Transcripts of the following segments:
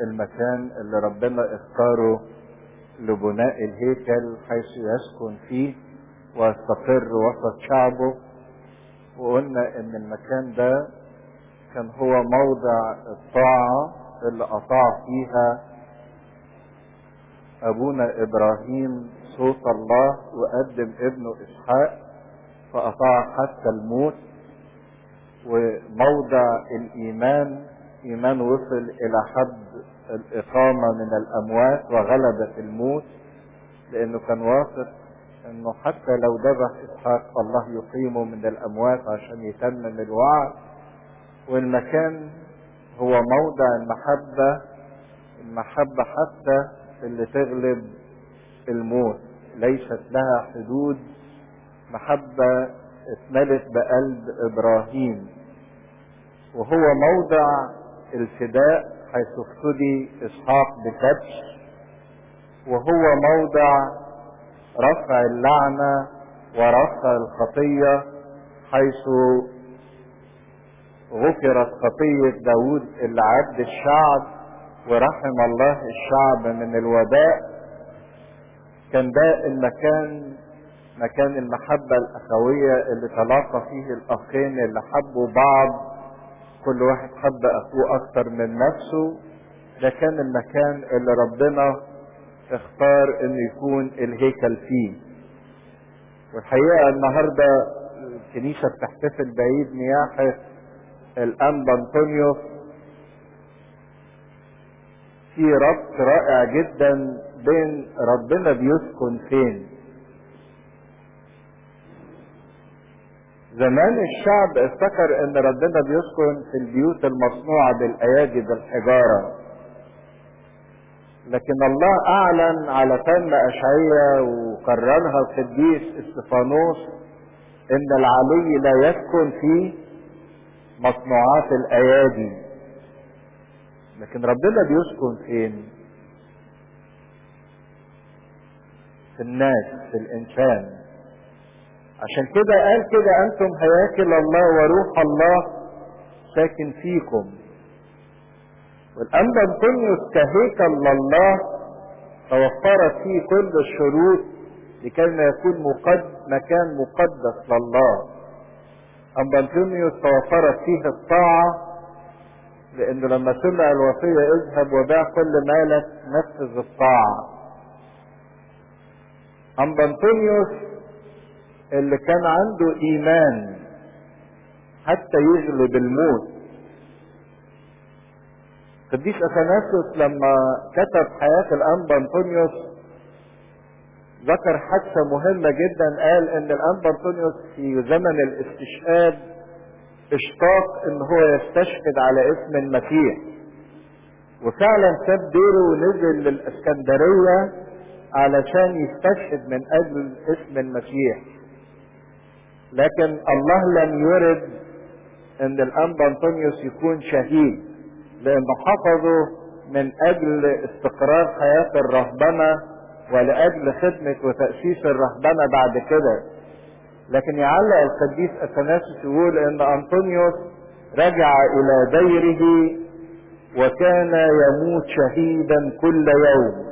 المكان اللي ربنا اختاره لبناء الهيكل حيث يسكن فيه ويستقر وسط شعبه وقلنا ان المكان ده كان هو موضع الطاعة اللي اطاع فيها ابونا ابراهيم صوت الله وقدم ابنه اسحاق فاطاع حتى الموت وموضع الايمان ايمان وصل الى حد الاقامة من الاموات وغلب في الموت لانه كان واثق انه حتى لو ذبح اسحاق الله يقيمه من الاموات عشان يتمم الوعد والمكان هو موضع المحبة المحبة حتى اللي تغلب الموت ليست لها حدود محبة اتملت بقلب ابراهيم وهو موضع الفداء حيث افتدي اسحاق بكبش وهو موضع رفع اللعنة ورفع الخطية حيث غفرت خطية داود اللي عد الشعب ورحم الله الشعب من الوباء كان ده المكان مكان المحبة الأخوية اللي تلاقى فيه الأخين اللي حبوا بعض كل واحد حب أخوه أكتر من نفسه ده كان المكان اللي ربنا اختار انه يكون الهيكل فيه والحقيقة النهاردة الكنيسة بتحتفل بعيد نياحة الأنبا أنطونيوس في ربط رائع جدا بين ربنا بيسكن فين زمان الشعب افتكر ان ربنا بيسكن في البيوت المصنوعة بالايادي بالحجارة لكن الله اعلن على فم اشعية وكررها القديس استفانوس ان العلي لا يسكن في مصنوعات الايادي لكن ربنا بيسكن فين في الناس في الانسان عشان كده قال كده انتم هياكل الله وروح الله ساكن فيكم والانبا انطونيوس كهيكل لله توفرت فيه كل الشروط لكي ما يكون مقد مكان مقدس لله انبا انطونيوس توفرت فيه الطاعة لانه لما سمع الوصية اذهب وباع كل مالك نفذ الطاعة انبا انطونيوس اللي كان عنده ايمان حتى يغلب الموت قديس اثناسيوس لما كتب حياة الانبا انطونيوس ذكر حادثة مهمة جدا قال ان الانبا انطونيوس في زمن الاستشهاد اشتاق ان هو يستشهد على اسم المسيح وفعلا ساب ديره ونزل للاسكندرية علشان يستشهد من اجل اسم المسيح لكن الله لم يرد ان الانبا انطونيوس يكون شهيد لانه حفظه من اجل استقرار حياة الرهبنة ولاجل خدمة وتأسيس الرهبنة بعد كده لكن يعلق القديس اثناسيوس يقول ان انطونيوس رجع الى ديره وكان يموت شهيدا كل يوم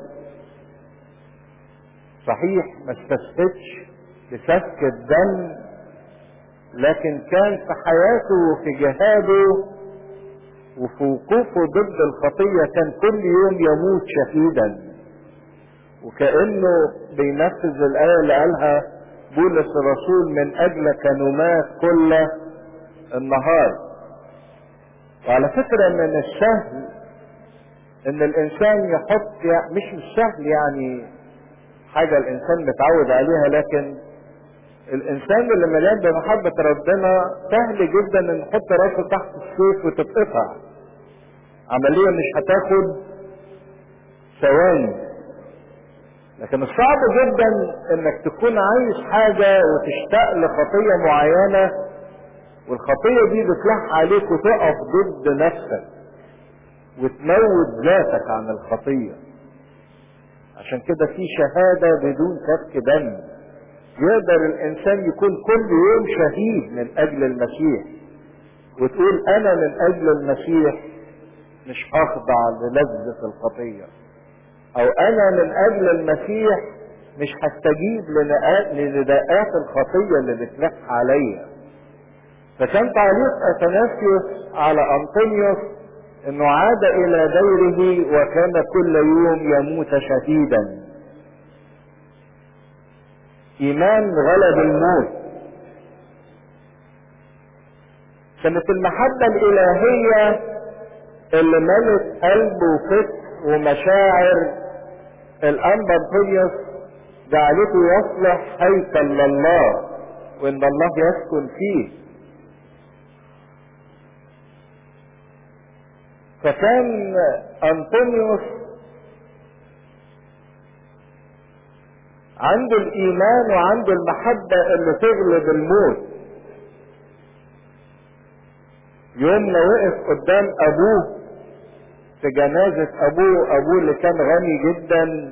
صحيح ما استشهدش بسفك الدم لكن كان في حياته وفي جهاده وفي وقوفه ضد الخطية كان كل يوم يموت شهيدا وكأنه بينفذ الآية اللي قالها بولس الرسول من أجلك نمات كل النهار وعلى فكرة من السهل ان الانسان يحط مش مش سهل يعني حاجة الانسان متعود عليها لكن الانسان اللي مليان بمحبة ربنا سهل جدا ان يحط راسه تحت السيف وتتقطع عملية مش هتاخد ثواني لكن الصعب جدا انك تكون عايز حاجة وتشتاق لخطية معينة والخطية دي بتلح عليك وتقف ضد نفسك وتموت ذاتك عن الخطية عشان كده في شهادة بدون سفك دم يقدر الانسان يكون كل يوم شهيد من اجل المسيح وتقول انا من اجل المسيح مش هخضع للذة الخطية او انا من اجل المسيح مش هستجيب لنداءات الخطية اللي بتلح عليا فكان تعليق اثناسيوس على انطونيوس انه عاد الى ديره وكان كل يوم يموت شهيدا ايمان غلب الموت كانت المحبة الالهية اللي ملت قلب وفكر ومشاعر الانبا انطونيوس جعلته يصلح هيكل لله وان الله يسكن فيه فكان انطونيوس عنده الايمان وعنده المحبة اللي تغلب الموت يوم ما وقف قدام ابوه في جنازة ابوه ابوه اللي كان غني جدا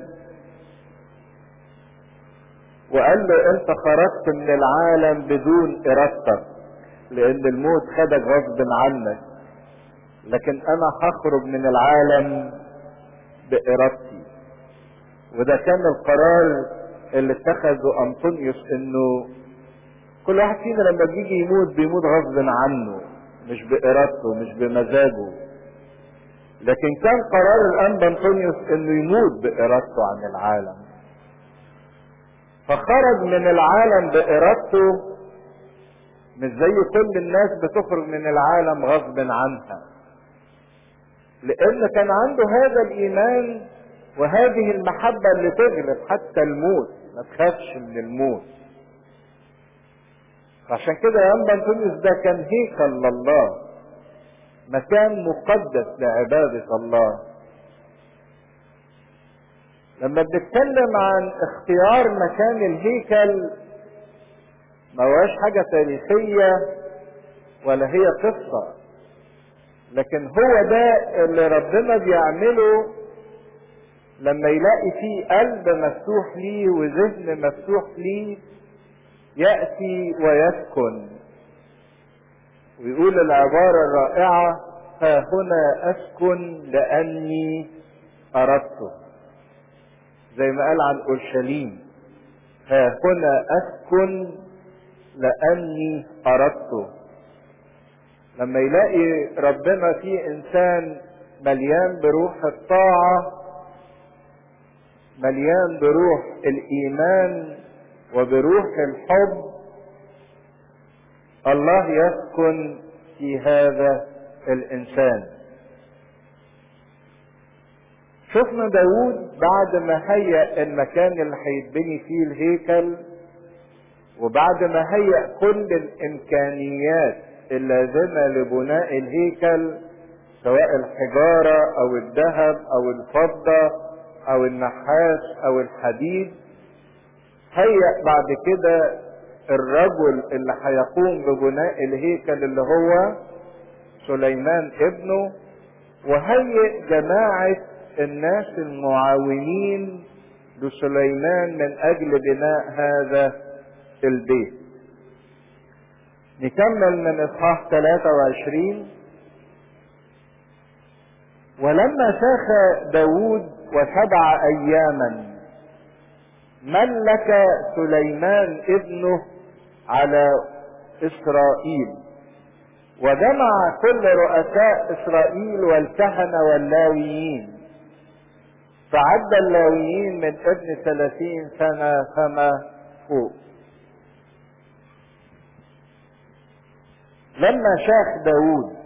وقال له انت خرجت من العالم بدون ارادتك لان الموت خدك غصب عنك لكن انا هخرج من العالم بارادتي وده كان القرار اللي اتخذه انطونيوس انه كل واحد فينا لما بيجي يموت بيموت غصب عنه مش بارادته مش بمزاجه لكن كان قرار الانبا انطونيوس انه يموت بارادته عن العالم فخرج من العالم بارادته مش زي كل الناس بتخرج من العالم غصب عنها لان كان عنده هذا الايمان وهذه المحبة اللي تغلب حتى الموت ما تخافش من الموت عشان كده يا انبا انطونيوس ده كان هيكل لله مكان مقدس لعبادة الله لما بنتكلم عن اختيار مكان الهيكل ما هوش حاجة تاريخية ولا هي قصة لكن هو ده اللي ربنا بيعمله لما يلاقي فيه قلب مفتوح ليه وذهن مفتوح ليه يأتي ويسكن ويقول العبارة الرائعة ها هنا أسكن لأني أردته زي ما قال عن أورشليم ها هنا أسكن لأني أردته لما يلاقي ربنا في إنسان مليان بروح الطاعة مليان بروح الإيمان وبروح الحب الله يسكن في هذا الانسان شفنا داود بعد ما هيأ المكان اللي هيتبني فيه الهيكل وبعد ما هيأ كل الامكانيات اللازمة لبناء الهيكل سواء الحجارة او الذهب او الفضة او النحاس او الحديد هيأ بعد كده الرجل اللي هيقوم ببناء الهيكل اللي هو سليمان ابنه وهيئ جماعة الناس المعاونين لسليمان من اجل بناء هذا البيت نكمل من اصحاح 23 ولما شاخ داود وسبع اياما ملك سليمان ابنه على اسرائيل وجمع كل رؤساء اسرائيل والكهنة واللاويين فعد اللاويين من ابن ثلاثين سنة فما فوق لما شاخ داود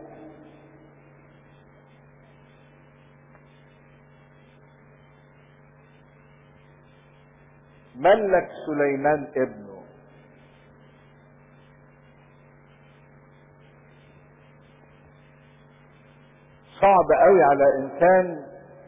ملك سليمان ابنه صعب قوي على انسان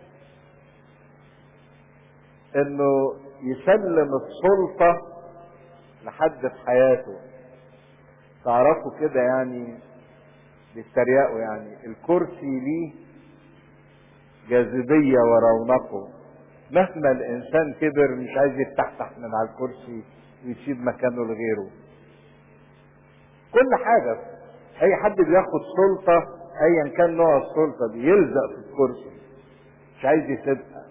انه يسلم السلطة لحد في حياته تعرفوا كده يعني بيتريقوا يعني الكرسي ليه جاذبية ورونقه مهما الانسان كبر مش عايز يتحتح من على الكرسي ويسيب مكانه لغيره كل حاجة اي حد بياخد سلطة ايا كان نوع السلطة دي يلزق في الكرسي مش عايز يسيبها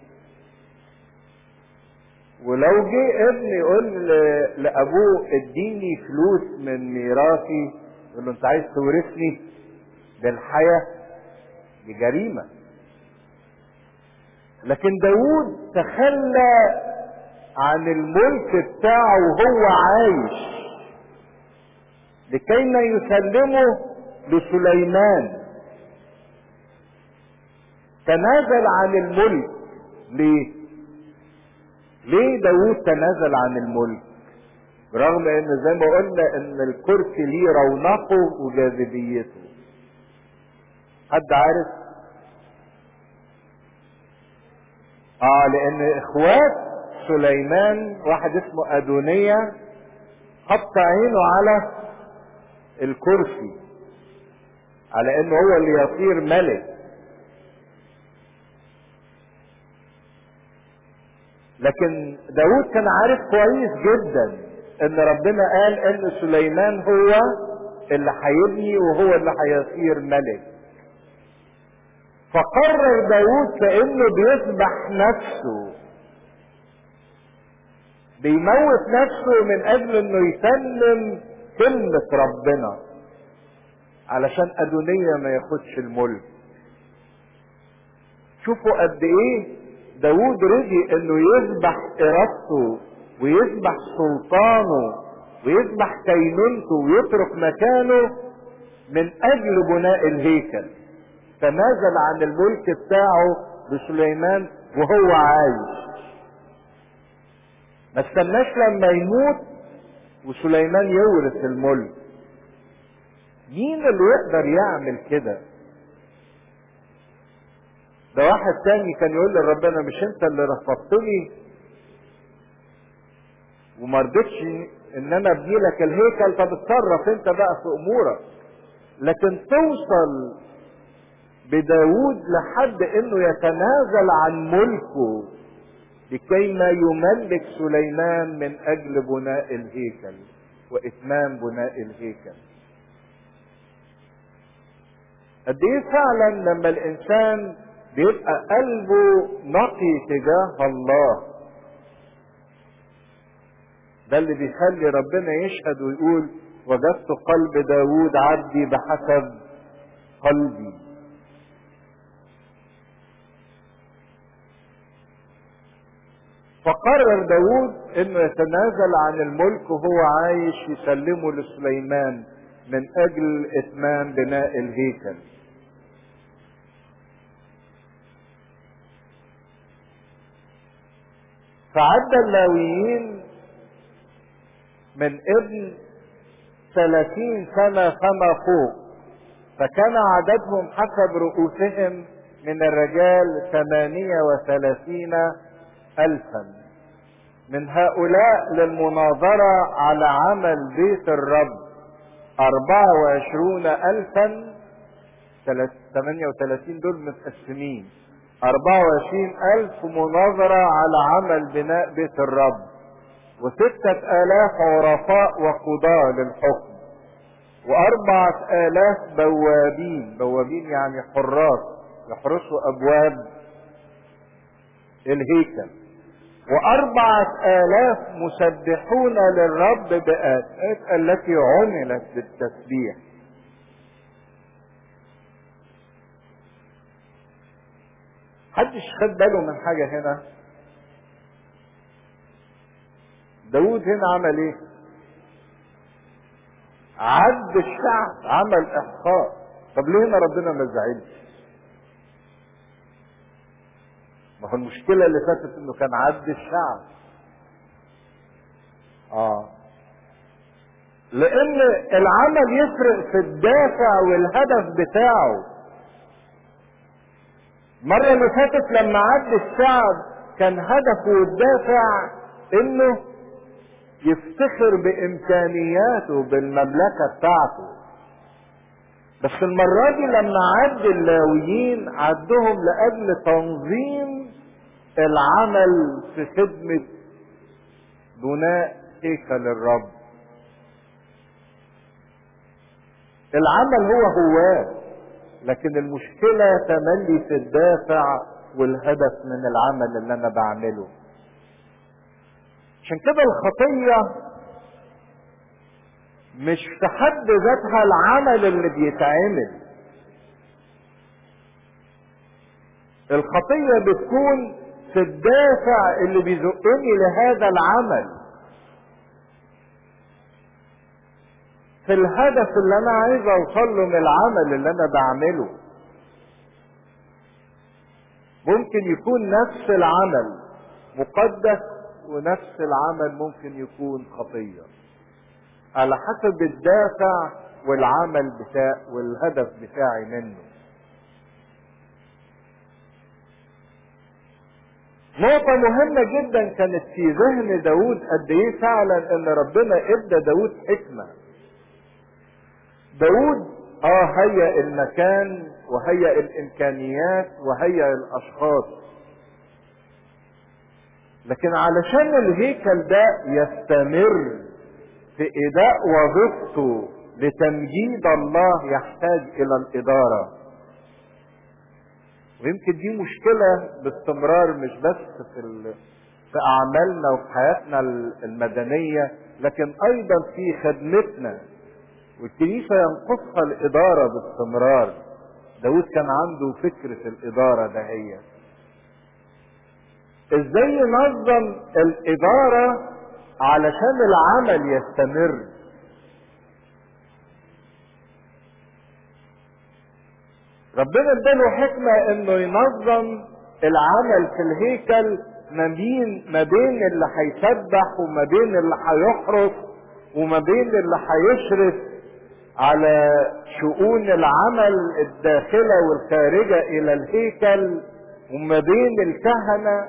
ولو جه ابن يقول لابوه اديني فلوس من ميراثي يقول له انت عايز تورثني بالحياة دي جريمة لكن داود تخلى عن الملك بتاعه وهو عايش لكي ما يسلمه لسليمان تنازل عن الملك ليه ليه داود تنازل عن الملك برغم ان زي ما قلنا ان الكرسي ليه رونقه وجاذبيته حد عارف اه لان اخوات سليمان واحد اسمه ادونية حط عينه على الكرسي على انه هو اللي يصير ملك لكن داود كان عارف كويس جدا ان ربنا قال ان سليمان هو اللي هيبني وهو اللي هيصير ملك فقرر داود كانه بيذبح نفسه بيموت نفسه من اجل انه يسلم كلمة ربنا علشان ادونية ما ياخدش الملك شوفوا قد ايه داود رضي انه يذبح ارادته ويذبح سلطانه ويذبح كينونته ويترك مكانه من اجل بناء الهيكل تنازل عن الملك بتاعه لسليمان وهو عايش ما استناش لما يموت وسليمان يورث الملك مين اللي يقدر يعمل كده ده واحد تاني كان يقول لربنا مش انت اللي رفضتني وما رضيتش ان انا ابني لك الهيكل طب اتصرف انت بقى في امورك لكن توصل بداود لحد انه يتنازل عن ملكه لكي ما يملك سليمان من اجل بناء الهيكل واتمام بناء الهيكل قد ايه فعلا لما الانسان بيبقى قلبه نقي تجاه الله ده اللي بيخلي ربنا يشهد ويقول وجدت قلب داود عبدي بحسب قلبي فقرر داود انه يتنازل عن الملك وهو عايش يسلمه لسليمان من اجل اتمام بناء الهيكل فعد اللاويين من ابن ثلاثين سنة فما فوق فكان عددهم حسب رؤوسهم من الرجال ثمانية وثلاثين ألفا من هؤلاء للمناظرة على عمل بيت الرب أربعة وعشرون ألفا ثمانية وثلاثين دول متقسمين أربعة وعشرين ألف مناظرة على عمل بناء بيت الرب وستة آلاف عرفاء وقضاة للحكم وأربعة آلاف بوابين بوابين يعني حراس يحرسوا أبواب الهيكل وأربعة آلاف مسبحون للرب بآيات التي عملت بالتسبيح حدش خد باله من حاجة هنا داود هنا عمل ايه عد الشعب عمل احصاء طب ليه هنا ربنا ما زعلش ما هو المشكلة اللي فاتت انه كان عد الشعب اه لان العمل يفرق في الدافع والهدف بتاعه المرة اللي فاتت لما عد الشعب كان هدفه والدافع انه يفتخر بامكانياته بالمملكة بتاعته بس المرة دي لما عد اللاويين عدهم لأجل تنظيم العمل في خدمة بناء هيكل الرب العمل هو هواه لكن المشكلة تملي في الدافع والهدف من العمل اللي انا بعمله عشان كده الخطية مش في حد ذاتها العمل اللي بيتعمل الخطية بتكون في الدافع اللي بيزقني لهذا العمل في الهدف اللي انا عايز اوصل له من العمل اللي انا بعمله ممكن يكون نفس العمل مقدس ونفس العمل ممكن يكون خطية على حسب الدافع والعمل بتاع والهدف بتاعي منه نقطة مهمة جدا كانت في ذهن داود قد ايه فعلا ان ربنا ادى داود حكمة داود اه هيأ المكان وهيأ الامكانيات وهيأ الاشخاص لكن علشان الهيكل ده يستمر في اداء وظيفته لتمجيد الله يحتاج الى الاداره ويمكن دي مشكله باستمرار مش بس في ال... في اعمالنا وفي حياتنا المدنيه لكن ايضا في خدمتنا والكنيسه ينقصها الاداره باستمرار داود كان عنده فكره الاداره دهية ازاي ينظم الاداره علشان العمل يستمر ربنا اداله حكمة انه ينظم العمل في الهيكل ما بين ما بين اللي هيسبح وما بين اللي هيحرس وما بين اللي هيشرف على شؤون العمل الداخلة والخارجة الى الهيكل وما بين الكهنة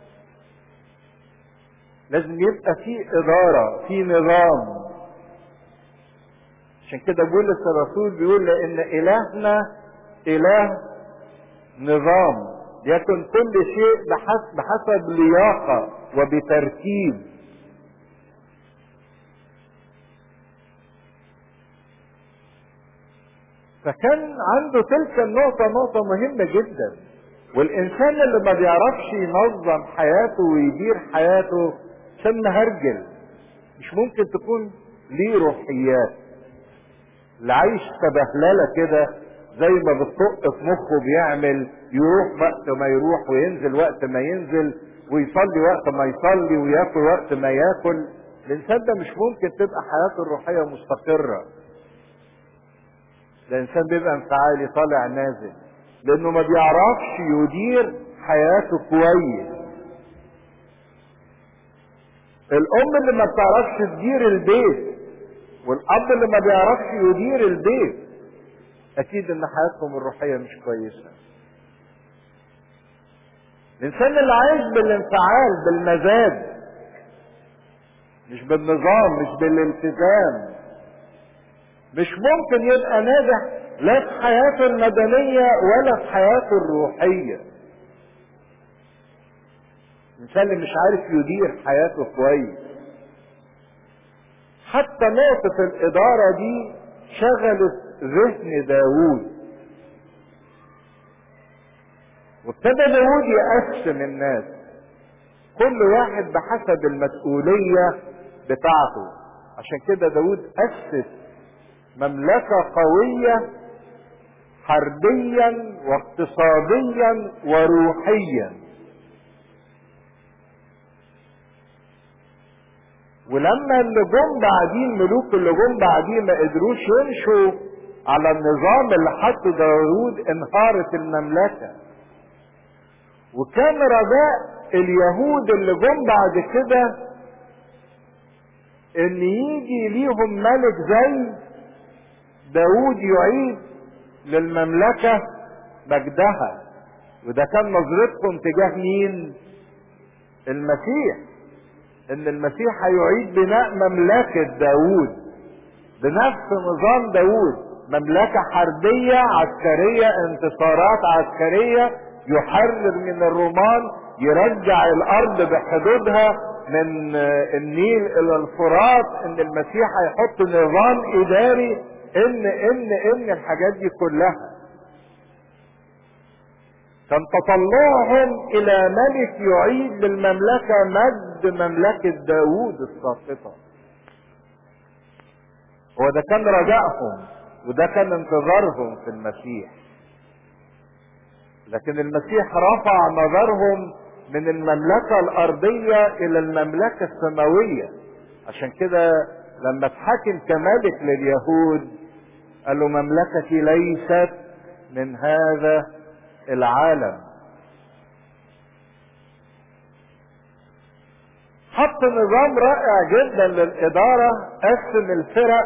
لازم يبقى في إدارة في نظام عشان كده بولس الرسول بيقول لأن إلهنا إله نظام يكن كل شيء بحسب, بحسب لياقة وبترتيب فكان عنده تلك النقطة نقطة مهمة جدا والإنسان اللي ما بيعرفش ينظم حياته ويدير حياته عشان مهرجل مش ممكن تكون ليه روحيات اللي عايش كبهلله كده زي ما بالطق في مخه بيعمل يروح وقت ما يروح وينزل وقت ما ينزل ويصلي وقت ما يصلي وياكل وقت ما ياكل الانسان ده مش ممكن تبقى حياته الروحيه مستقره الانسان بيبقى انفعالي طالع نازل لانه ما بيعرفش يدير حياته كويس الام اللي ما بتعرفش تدير البيت والاب اللي ما بيعرفش يدير البيت اكيد ان حياتهم الروحيه مش كويسه الانسان اللي عايش بالانفعال بالمزاج مش بالنظام مش بالالتزام مش ممكن يبقى ناجح لا في حياته المدنيه ولا في حياته الروحيه الانسان اللي مش عارف يدير حياته كويس حتى نقطة الإدارة دي شغلت ذهن داوود وابتدى داوود يقسم الناس كل واحد بحسب المسؤولية بتاعته عشان كده داوود أسس مملكة قوية حربيا واقتصاديا وروحيا ولما اللي جم بعدين ملوك اللي جم بعدين ما قدروش يمشوا على النظام اللي حطه داوود انهارت المملكة وكان رجاء اليهود اللي جم بعد كده ان يجي ليهم ملك زي داوود يعيد للمملكة مجدها وده كان نظرتكم تجاه مين المسيح ان المسيح هيعيد بناء مملكة داوود بنفس نظام داوود مملكة حربية عسكرية انتصارات عسكرية يحرر من الرومان يرجع الارض بحدودها من النيل الى الفرات ان المسيح هيحط نظام اداري ان ان ان الحاجات دي كلها كان تطلعهم الى ملك يعيد للمملكة مجد مملكة داوود الساقطة هو ده كان رجائهم وده كان انتظارهم في المسيح لكن المسيح رفع نظرهم من المملكة الارضية الى المملكة السماوية عشان كده لما اتحكم كملك لليهود قال له مملكتي ليست من هذا العالم حط نظام رائع جدا للإدارة قسم الفرق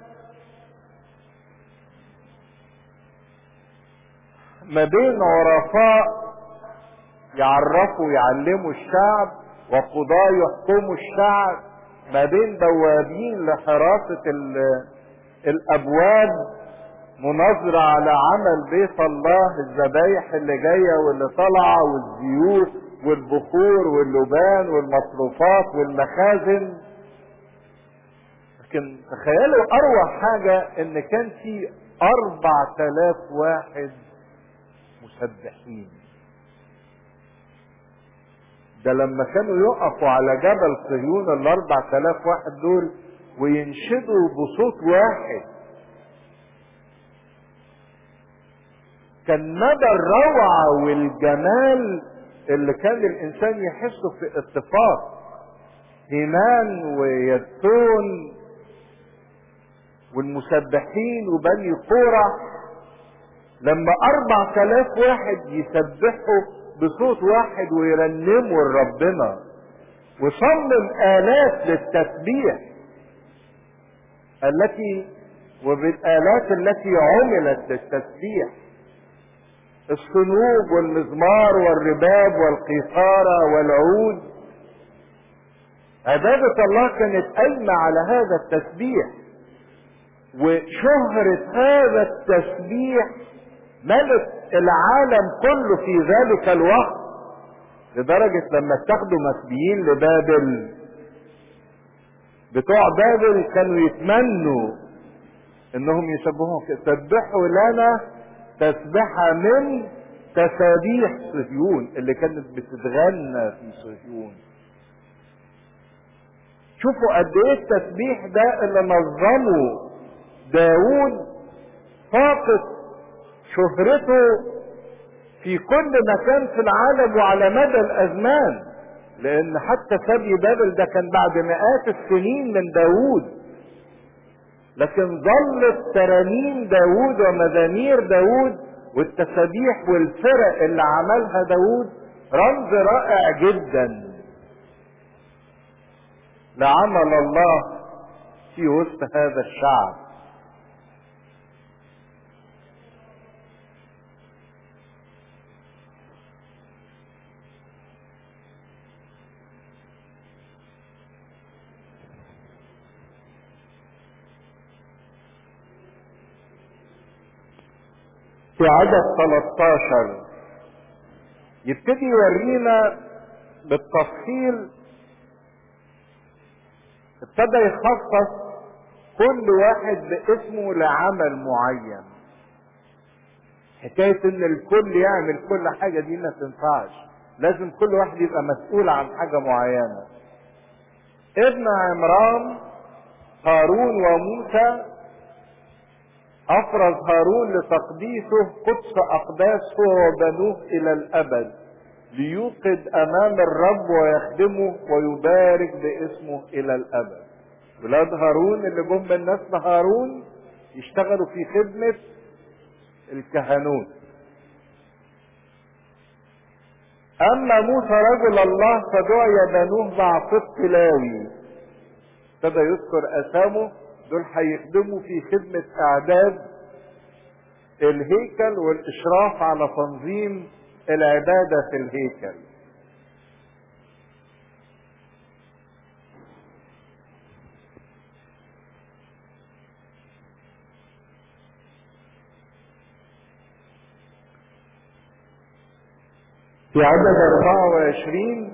ما بين عرفاء يعرفوا يعلموا الشعب وقضاة يحكموا الشعب ما بين بوابين لحراسة الأبواب مناظرة على عمل بيت الله الذبايح اللي جاية واللي طالعة والزيوت والبخور واللبان والمصروفات والمخازن لكن تخيلوا اروع حاجة ان كان في اربع تلاف واحد مسبحين ده لما كانوا يقفوا على جبل صهيون الاربع تلاف واحد دول وينشدوا بصوت واحد كان مدى الروعة والجمال اللي كان الانسان يحسه في اتفاق هيمان ويدتون والمسبحين وبني قورة لما اربع تلاف واحد يسبحوا بصوت واحد ويرنموا لربنا وصمم الات للتسبيح التي وبالالات التي عملت للتسبيح الصنوب والمزمار والرباب والقيثارة والعود عبادة الله كانت قايمة على هذا التسبيح وشهرة هذا التسبيح ملك العالم كله في ذلك الوقت لدرجة لما اتخذوا مسبيين لبابل بتوع بابل كانوا يتمنوا انهم يسبحوا سبحوا لنا تسبحة من تسابيح صهيون اللي كانت بتتغنى في صهيون شوفوا قد ايه التسبيح ده اللي نظمه داود فاقت شهرته في كل مكان في العالم وعلى مدى الازمان لان حتى سبي بابل ده كان بعد مئات السنين من داود لكن ظلت ترانيم داود ومزامير داود والتسابيح والفرق اللي عملها داود رمز رائع جدا لعمل الله في وسط هذا الشعب في عدد 13 يبتدي يورينا بالتفصيل ابتدى يخصص كل واحد باسمه لعمل معين حكاية ان الكل يعمل كل حاجة دي ما تنفعش لازم كل واحد يبقى مسؤول عن حاجة معينة ابن عمران هارون وموسى افرز هارون لتقديسه قدس اقداس هو وبنوه الى الابد ليوقد امام الرب ويخدمه ويبارك باسمه الى الابد ولاد هارون اللي جم من نسل هارون يشتغلوا في خدمة الكهنوت اما موسى رجل الله فدعي بنوه مع صدق لاوي ابتدى يذكر اسامه دول هيخدموا في خدمة اعداد الهيكل والاشراف على تنظيم العبادة في الهيكل في عدد 24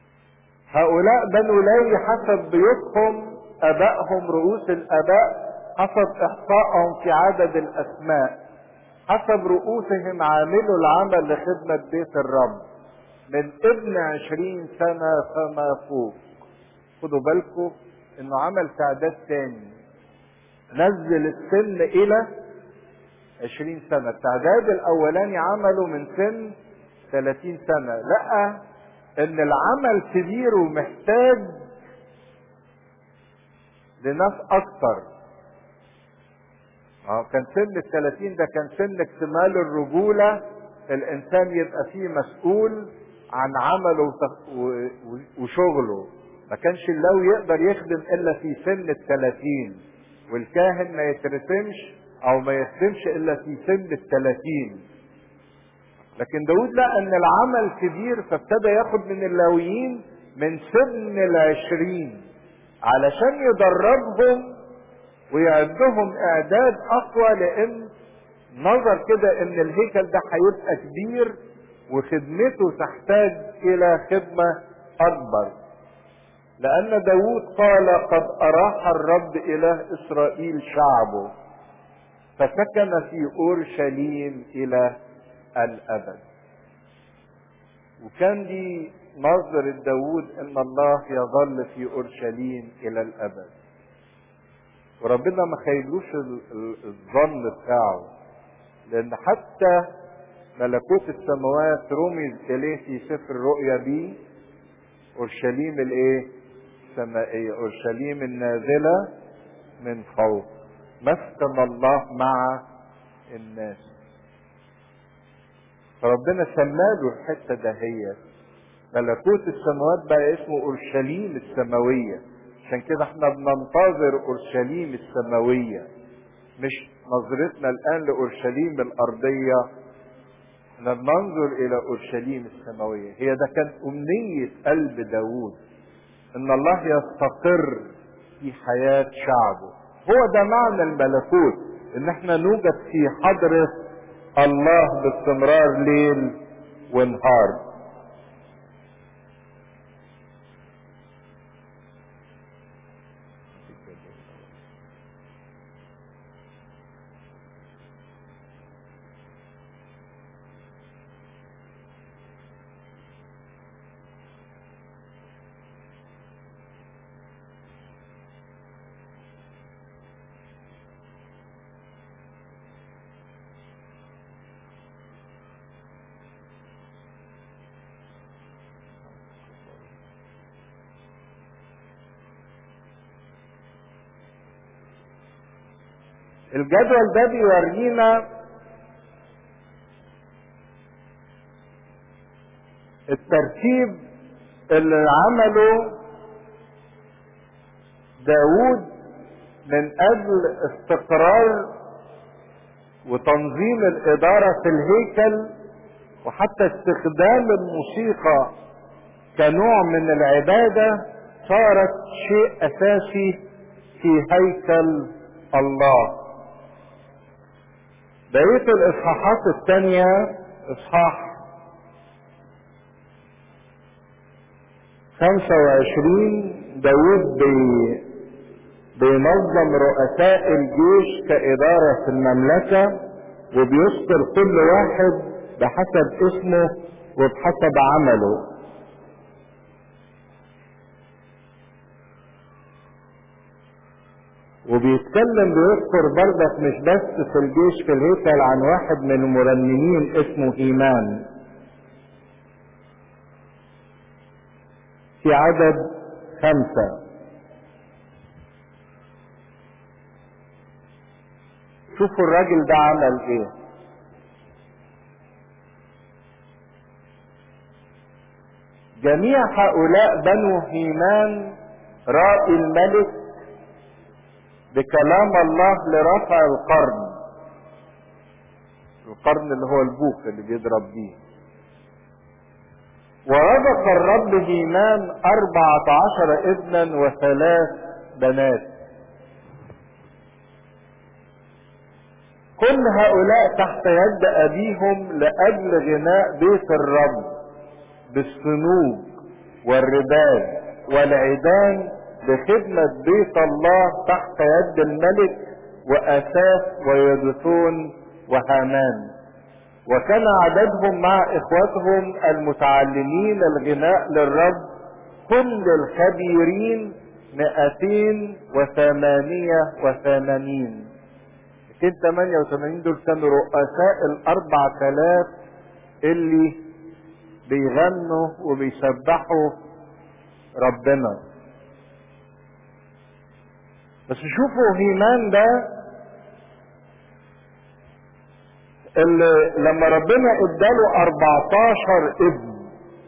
هؤلاء بنو لاوي حسب بيوتهم ابائهم رؤوس الاباء حسب احصائهم في عدد الاسماء حسب رؤوسهم عاملوا العمل لخدمة بيت الرب من ابن عشرين سنة فما فوق خدوا بالكم انه عمل تعداد تاني نزل السن الى عشرين سنة التعداد الاولاني عمله من سن ثلاثين سنة لقى ان العمل كبير ومحتاج لناس اكتر اه كان سن الثلاثين ده كان سن اكتمال الرجولة الانسان يبقى فيه مسؤول عن عمله وشغله ما كانش اللو يقدر يخدم الا في سن الثلاثين والكاهن ما يترسمش او ما يخدمش الا في سن الثلاثين لكن داود لقى ان العمل كبير فابتدى ياخد من اللاويين من سن العشرين علشان يدربهم ويعدهم اعداد اقوى لان نظر كده ان الهيكل ده هيبقى كبير وخدمته تحتاج الى خدمة اكبر لان داود قال قد اراح الرب اله اسرائيل شعبه فسكن في اورشليم الى الابد وكان دي نظر داود ان الله يظل في اورشليم الى الابد وربنا ما خيلوش الظن بتاعه لان حتى ملكوت السماوات رمز اليه في سفر الرؤيا بيه اورشليم الايه السمائيه اورشليم النازله من فوق مسكن الله مع الناس فربنا سماله الحته دهيت ملكوت السماوات بقى اسمه اورشليم السماويه عشان كده احنا بننتظر اورشليم السماويه مش نظرتنا الان لاورشليم الارضيه احنا بننظر الى اورشليم السماويه هي ده كان امنيه قلب داوود ان الله يستقر في حياه شعبه هو ده معنى الملكوت ان احنا نوجد في حضره الله باستمرار ليل ونهار الجدول ده بيورينا الترتيب اللي عمله داود من اجل استقرار وتنظيم الادارة في الهيكل وحتى استخدام الموسيقى كنوع من العبادة صارت شيء اساسي في هيكل الله بقية الاصحاحات الثانية اصحاح خمسة وعشرين داود بي بينظم رؤساء الجيش كإدارة في المملكة وبيذكر كل واحد بحسب اسمه وبحسب عمله وبيتكلم بيذكر برضك مش بس في الجيش في الهيكل عن واحد من المرنمين اسمه ايمان في عدد خمسة شوفوا الراجل ده عمل ايه جميع هؤلاء بنو هيمان رائي الملك بكلام الله لرفع القرن القرن اللي هو البوق اللي بيضرب بيه ورزق الرب هيمان أربعة عشر ابنا وثلاث بنات كل هؤلاء تحت يد أبيهم لأجل غناء بيت الرب بالصنوج والرباد والعيدان بخدمة بيت الله تحت يد الملك واساف ويدثون وهامان وكان عددهم مع اخوتهم المتعلمين الغناء للرب كل الخبيرين مئتين وثمانية وثمانين مئتين ثمانية وثمانين دول كانوا رؤساء الاربع تلاف اللي بيغنوا وبيسبحوا ربنا بس شوفوا هيمان ده اللي لما ربنا اداله 14 ابن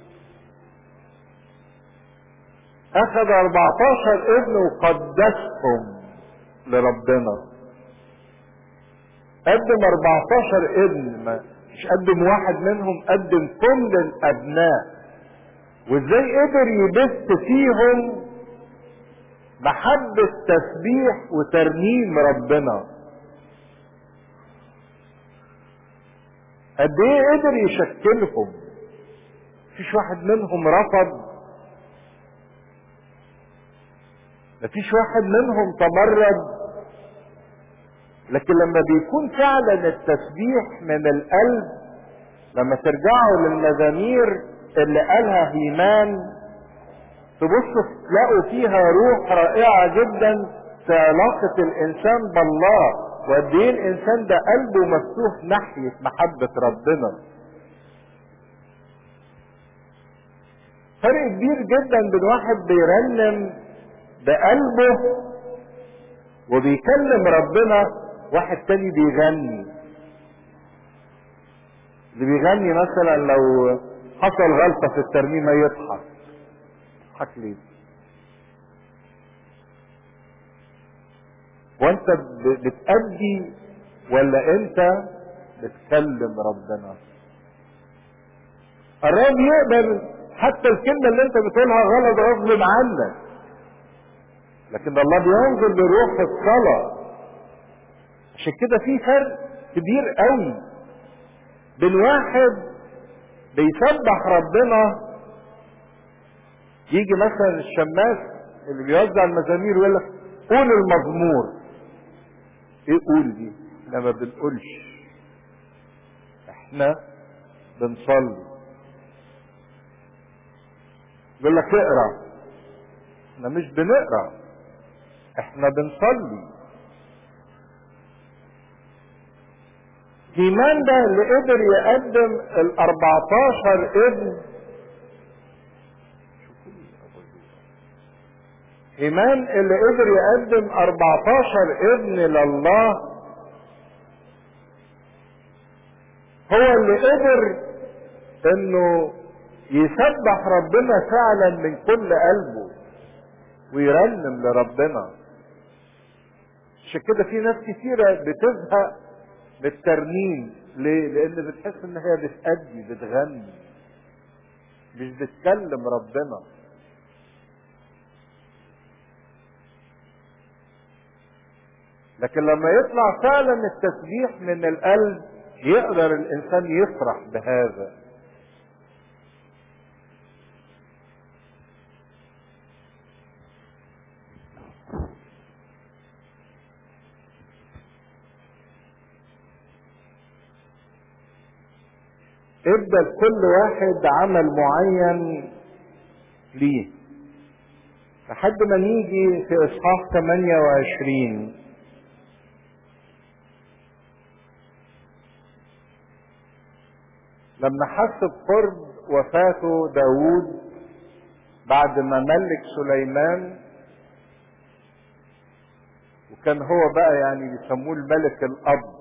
اخذ 14 ابن وقدسهم لربنا قدم 14 ابن ما مش قدم واحد منهم قدم كل الابناء وازاي قدر يبث فيهم محبة تسبيح وترنيم ربنا قد ايه قدر يشكلهم مفيش واحد منهم رفض مفيش واحد منهم تمرد لكن لما بيكون فعلا التسبيح من القلب لما ترجعوا للمزامير اللي قالها هيمان تبصوا تلاقوا فيها روح رائعة جدا في علاقة الإنسان بالله وقد ايه الإنسان ده قلبه مفتوح ناحية محبة ربنا فرق كبير جدا بين واحد بيرنم بقلبه وبيكلم ربنا واحد تاني بيغني اللي بيغني مثلا لو حصل غلطة في الترنيمة يضحك يضحك ليه وانت بتأدي ولا انت بتكلم ربنا الرب يقبل حتى الكلمة اللي انت بتقولها غلط غصب عنك لكن الله بينظر لروح الصلاة عشان كده في فرق كبير قوي بين واحد بيسبح ربنا يجي مثلا الشماس اللي بيوزع المزامير ويقول لك قول المزمور ايه قول دي احنا ما بنقولش احنا بنصلي يقول لك اقرا احنا مش بنقرا احنا بنصلي ايمان ده اللي قدر يقدم ال 14 ابن ايمان اللي قدر يقدم 14 ابن لله هو اللي قدر انه يسبح ربنا فعلا من كل قلبه ويرنم لربنا عشان كده في ناس كتيرة بتزهق بالترنيم ليه؟ لان بتحس ان هي بتأدي بتغني مش بتكلم ربنا لكن لما يطلع فعلا التسبيح من القلب يقدر الانسان يفرح بهذا ابدا كل واحد عمل معين ليه لحد ما نيجي في اصحاح 28 لما حس بقرب وفاته داود بعد ما ملك سليمان وكان هو بقى يعني بيسموه الملك الاب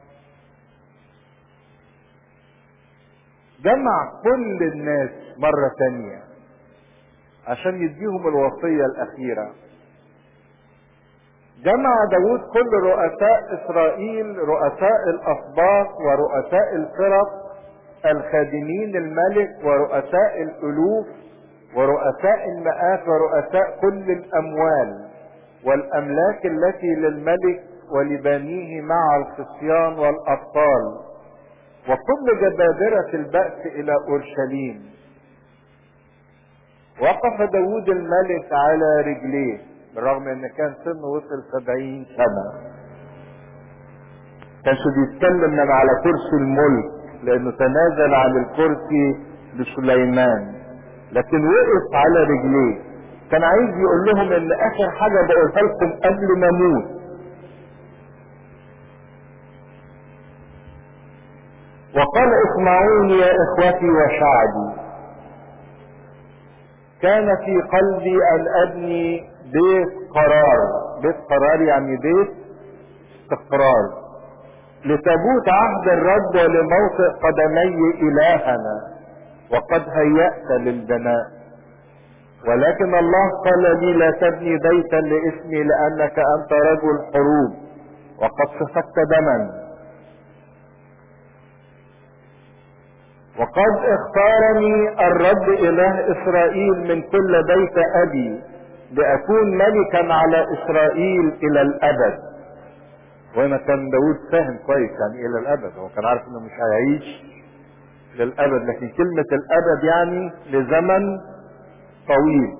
جمع كل الناس مرة تانية عشان يديهم الوصية الأخيرة جمع داود كل رؤساء إسرائيل رؤساء الأسباط ورؤساء الفرق الخادمين الملك ورؤساء الألوف ورؤساء المئات ورؤساء كل الأموال والأملاك التي للملك ولبنيه مع الخصيان والأبطال وكل جبابرة البأس إلى أورشليم وقف داود الملك على رجليه بالرغم ان كان سنه وصل سبعين سنة كانش بيتكلم من على كرسي الملك لانه تنازل عن الكرسي لسليمان لكن وقف على رجليه كان عايز يقول لهم ان اخر حاجة بقولها لكم قبل ما اموت وقال اسمعوني يا اخوتي وشعبي كان في قلبي ان ابني بيت قرار بيت قرار يعني بيت استقرار لتبوت عهد الرب ولموطئ قدمي الهنا وقد هيأت للبناء ولكن الله قال لي لا تبني بيتا لاسمي لانك انت رجل حروب وقد سفكت دما وقد اختارني الرب اله اسرائيل من كل بيت ابي لاكون ملكا على اسرائيل الى الابد وهنا كان داود فاهم كويس يعني الى الابد هو كان عارف انه مش هيعيش للابد لكن كلمة الابد يعني لزمن طويل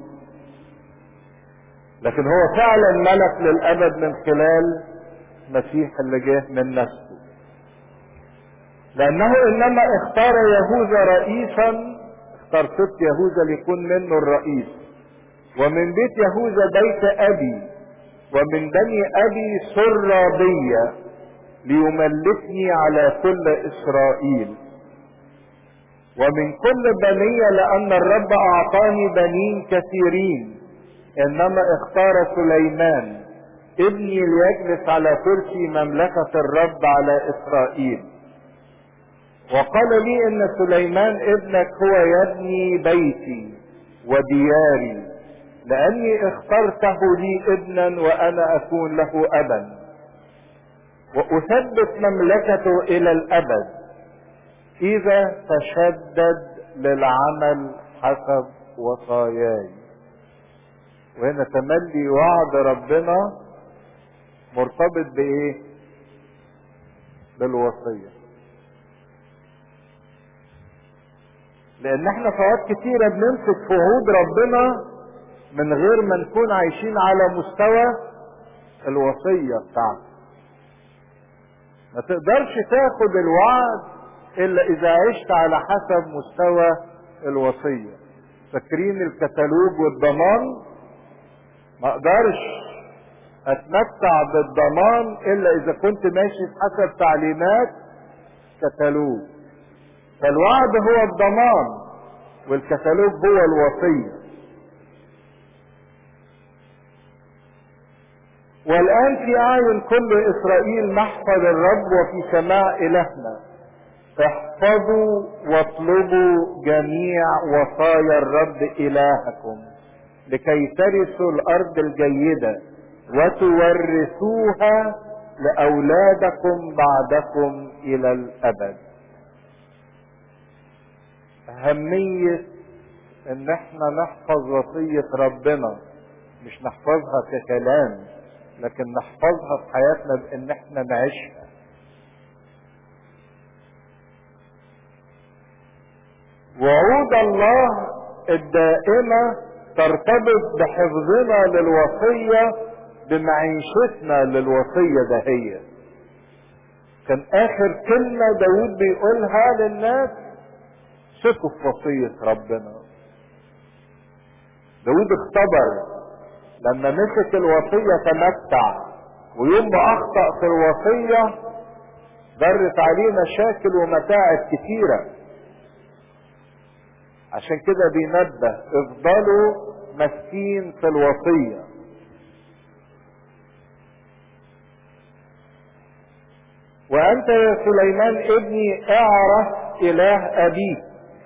لكن هو فعلا ملك للابد من خلال مسيح اللي جه من نفسه لانه انما اختار يهوذا رئيسا اختار ست يهوذا ليكون منه الرئيس ومن بيت يهوذا بيت ابي ومن بني ابي سر بي ليملكني على كل اسرائيل ومن كل بنية لان الرب اعطاني بنين كثيرين انما اختار سليمان ابني ليجلس على كرسي مملكة الرب على اسرائيل وقال لي ان سليمان ابنك هو يبني بيتي ودياري لاني اخترته لي ابنا وانا اكون له ابا واثبت مملكته الى الابد اذا تشدد للعمل حسب وصاياي وهنا تملي وعد ربنا مرتبط بايه بالوصيه لان احنا فوات كتيرة بنمسك في وعود ربنا من غير ما نكون عايشين على مستوى الوصية بتاعته ما تقدرش تاخد الوعد الا اذا عشت على حسب مستوى الوصية فاكرين الكتالوج والضمان ما اقدرش اتمتع بالضمان الا اذا كنت ماشي بحسب تعليمات كتالوج فالوعد هو الضمان والكتالوج هو الوصية والآن في أعين كل إسرائيل نحفظ الرب وفي سماع إلهنا احفظوا واطلبوا جميع وصايا الرب إلهكم لكي ترثوا الأرض الجيدة وتورثوها لأولادكم بعدكم إلى الأبد أهمية إن احنا نحفظ وصية ربنا مش نحفظها ككلام لكن نحفظها في حياتنا بإن احنا نعيشها وعود الله الدائمة ترتبط بحفظنا للوصية بمعيشتنا للوصية دهية كان آخر كلمة داود بيقولها للناس ثقوا في وصية ربنا داود اختبر لما مسك الوصية تمتع ويوم ما اخطأ في الوصية ضرت عليه مشاكل ومتاعب كتيرة عشان كده بينبه افضلوا ماسكين في الوصية وانت يا سليمان ابني اعرف اله ابيك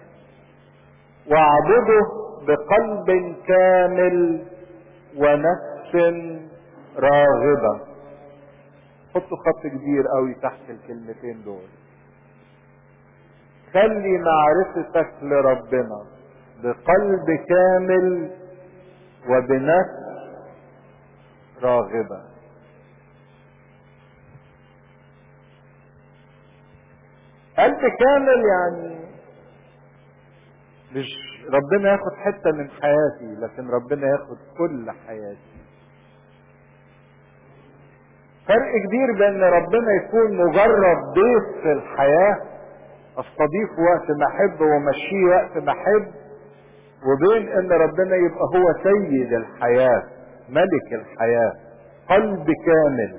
واعبده بقلب كامل ونفس راغبة حطوا خط كبير قوي تحت الكلمتين دول خلي معرفتك لربنا بقلب كامل وبنفس راغبة قلب كامل يعني مش ربنا ياخد حتة من حياتي لكن ربنا ياخد كل حياتي فرق كبير بين ربنا يكون مجرد ضيف في الحياة استضيفه وقت ما احب ومشيه وقت ما احب وبين ان ربنا يبقى هو سيد الحياة ملك الحياة قلب كامل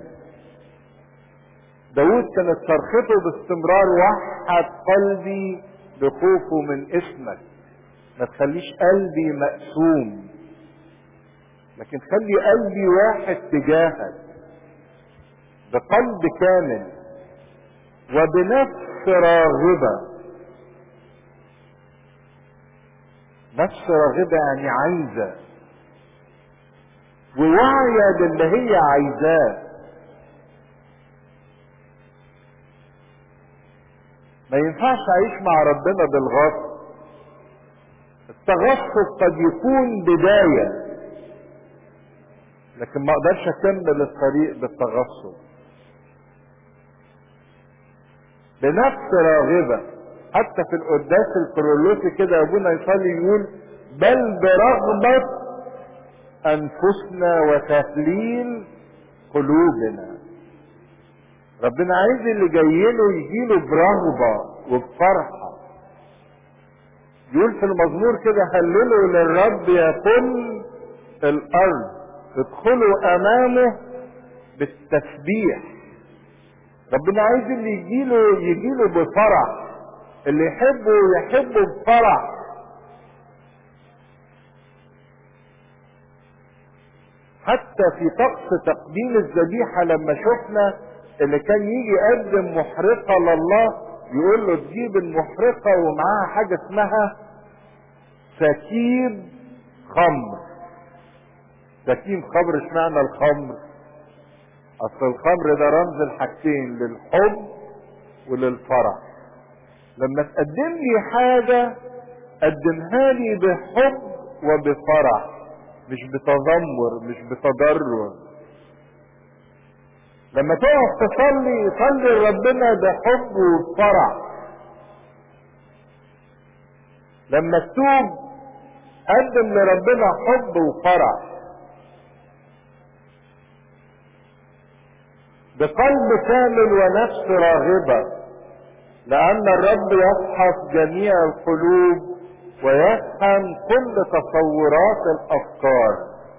داود كانت صرخته باستمرار وحد قلبي بخوفه من اسمك ما تخليش قلبي مقسوم لكن خلي قلبي واحد تجاهك بقلب كامل وبنفس راغبة نفس راغبة يعني عايزة وواعية باللي هي عايزاه ما ينفعش اعيش مع ربنا بالغصب التغصب قد يكون بداية لكن ما اقدرش اكمل الطريق بالتغصب بنفس راغبة حتى في القداس الكرولوسي كده ابونا يصلي يقول بل برغبة انفسنا وتهليل قلوبنا ربنا عايز اللي جاي له يجي له برغبة وبفرحة يقول في المزمور كده هللوا للرب يا كل الارض ادخلوا امامه بالتسبيح ربنا عايز اللي يجيله يجيله بفرح اللي يحبه يحبه بفرح حتى في طقس تقديم الذبيحة لما شفنا اللي كان يجي يقدم محرقة لله يقول له تجيب المحرقة ومعاها حاجة اسمها سكيب خمر سكيب خمر اشمعنى الخمر اصل الخمر ده رمز الحاجتين للحب وللفرح لما تقدم لي حاجة قدمها لي بحب وبفرح مش بتذمر مش بتضرر لما تقف تصلي صلي لربنا بحب وبفرح لما تتوب قدم لربنا حب وفرح بقلب كامل ونفس راغبة لأن الرب يفحص جميع القلوب ويفهم كل تصورات الأفكار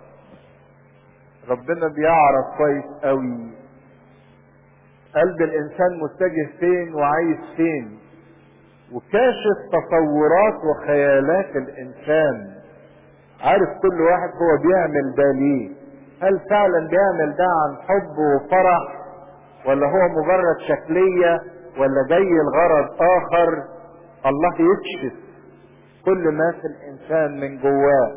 ربنا بيعرف كويس قوي قلب الإنسان متجه فين وعايز فين وكاشف تصورات وخيالات الإنسان عارف كل واحد هو بيعمل ده ليه هل فعلا بيعمل ده عن حب وفرح ولا هو مجرد شكلية ولا جاي الغرض اخر الله يكشف كل ما في الانسان من جواه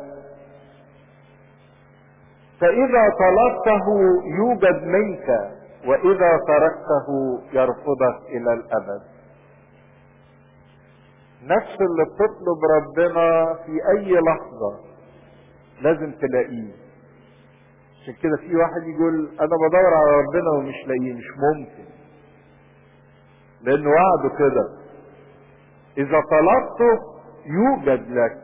فاذا طلبته يوجد منك واذا تركته يرفضك الى الابد نفس اللي بتطلب ربنا في اي لحظة لازم تلاقيه عشان كده في واحد يقول انا بدور على ربنا ومش لاقيه مش ممكن لانه وعده كده اذا طلبته يوجد لك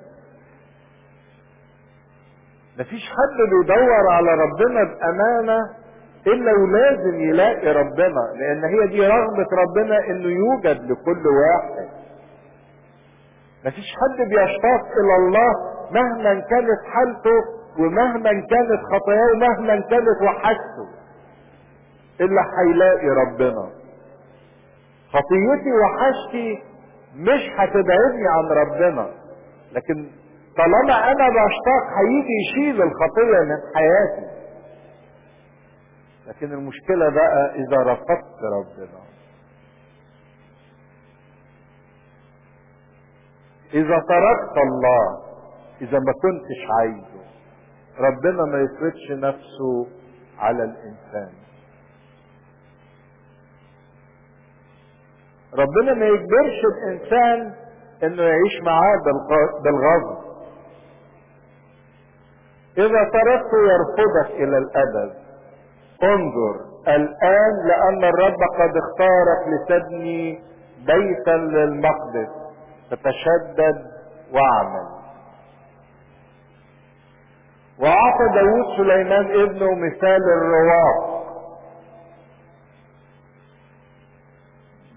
مفيش حد بيدور على ربنا بامانه الا ولازم يلاقي ربنا لان هي دي رغبه ربنا انه يوجد لكل واحد مفيش حد بيشتاق الى الله مهما كانت حالته ومهما كانت خطاياه ومهما كانت وحشته الا هيلاقي ربنا خطيتي وحشتي مش هتبعدني عن ربنا لكن طالما انا بشتاق هيجي يشيل الخطية من حياتي لكن المشكلة بقى اذا رفضت ربنا اذا تركت الله اذا ما كنتش عايزه ربنا ما يفرضش نفسه على الانسان ربنا ما يجبرش الانسان انه يعيش معاه بالغضب اذا تركته يرفضك الى الابد انظر الان لان الرب قد اختارك لتبني بيتا للمقدس فتشدد واعمل وأعطى داود سليمان ابنه مثال الرواق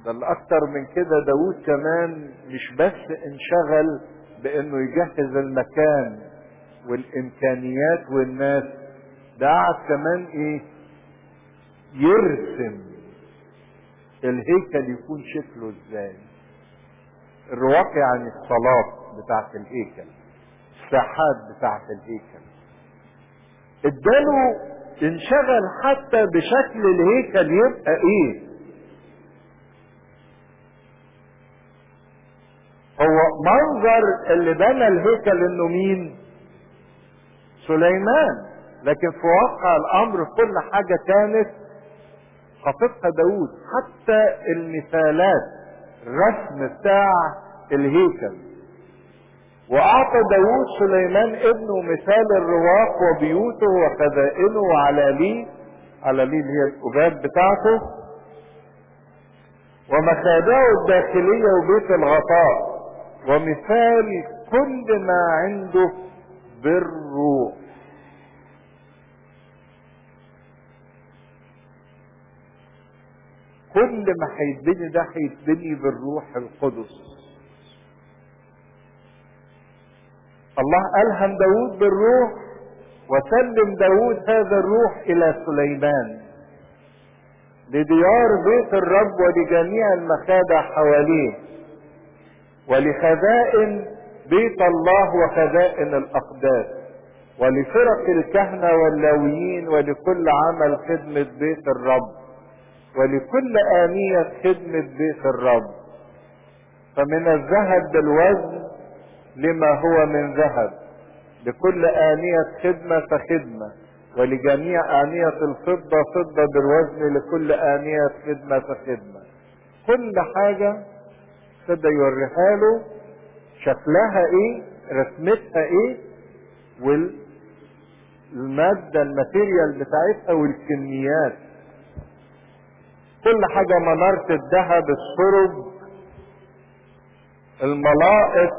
ده الاكتر من كده داود كمان مش بس انشغل بانه يجهز المكان والامكانيات والناس ده قعد كمان ايه يرسم الهيكل يكون شكله ازاي الرواق يعني الصلاة بتاعت الهيكل الساحات بتاعت الهيكل اداله انشغل حتى بشكل الهيكل يبقى ايه هو منظر اللي بنى الهيكل انه مين سليمان لكن في واقع الامر كل حاجة كانت خطتها داود حتى المثالات الرسم بتاع الهيكل واعطى داود سليمان ابنه مثال الرواق وبيوته وخزائنه وعلاليه علاليه اللي هي الأباب بتاعته ومخادعه الداخلية وبيت الغطاء ومثال كل ما عنده بالروح كل ما هيتبني ده هيتبني بالروح القدس الله ألهم داود بالروح وسلم داود هذا الروح إلى سليمان لديار بيت الرب ولجميع المخادع حواليه ولخزائن بيت الله وخزائن الأقداس ولفرق الكهنة واللاويين ولكل عمل خدمة بيت الرب ولكل آنية خدمة بيت الرب فمن الذهب بالوزن لما هو من ذهب لكل آنية خدمة فخدمة ولجميع آنية الفضة فضة بالوزن لكل آنية خدمة فخدمة كل حاجة ابتدى يوريها له شكلها ايه رسمتها ايه والمادة الماتيريال بتاعتها والكميات كل حاجة منارة الذهب السرب الملائط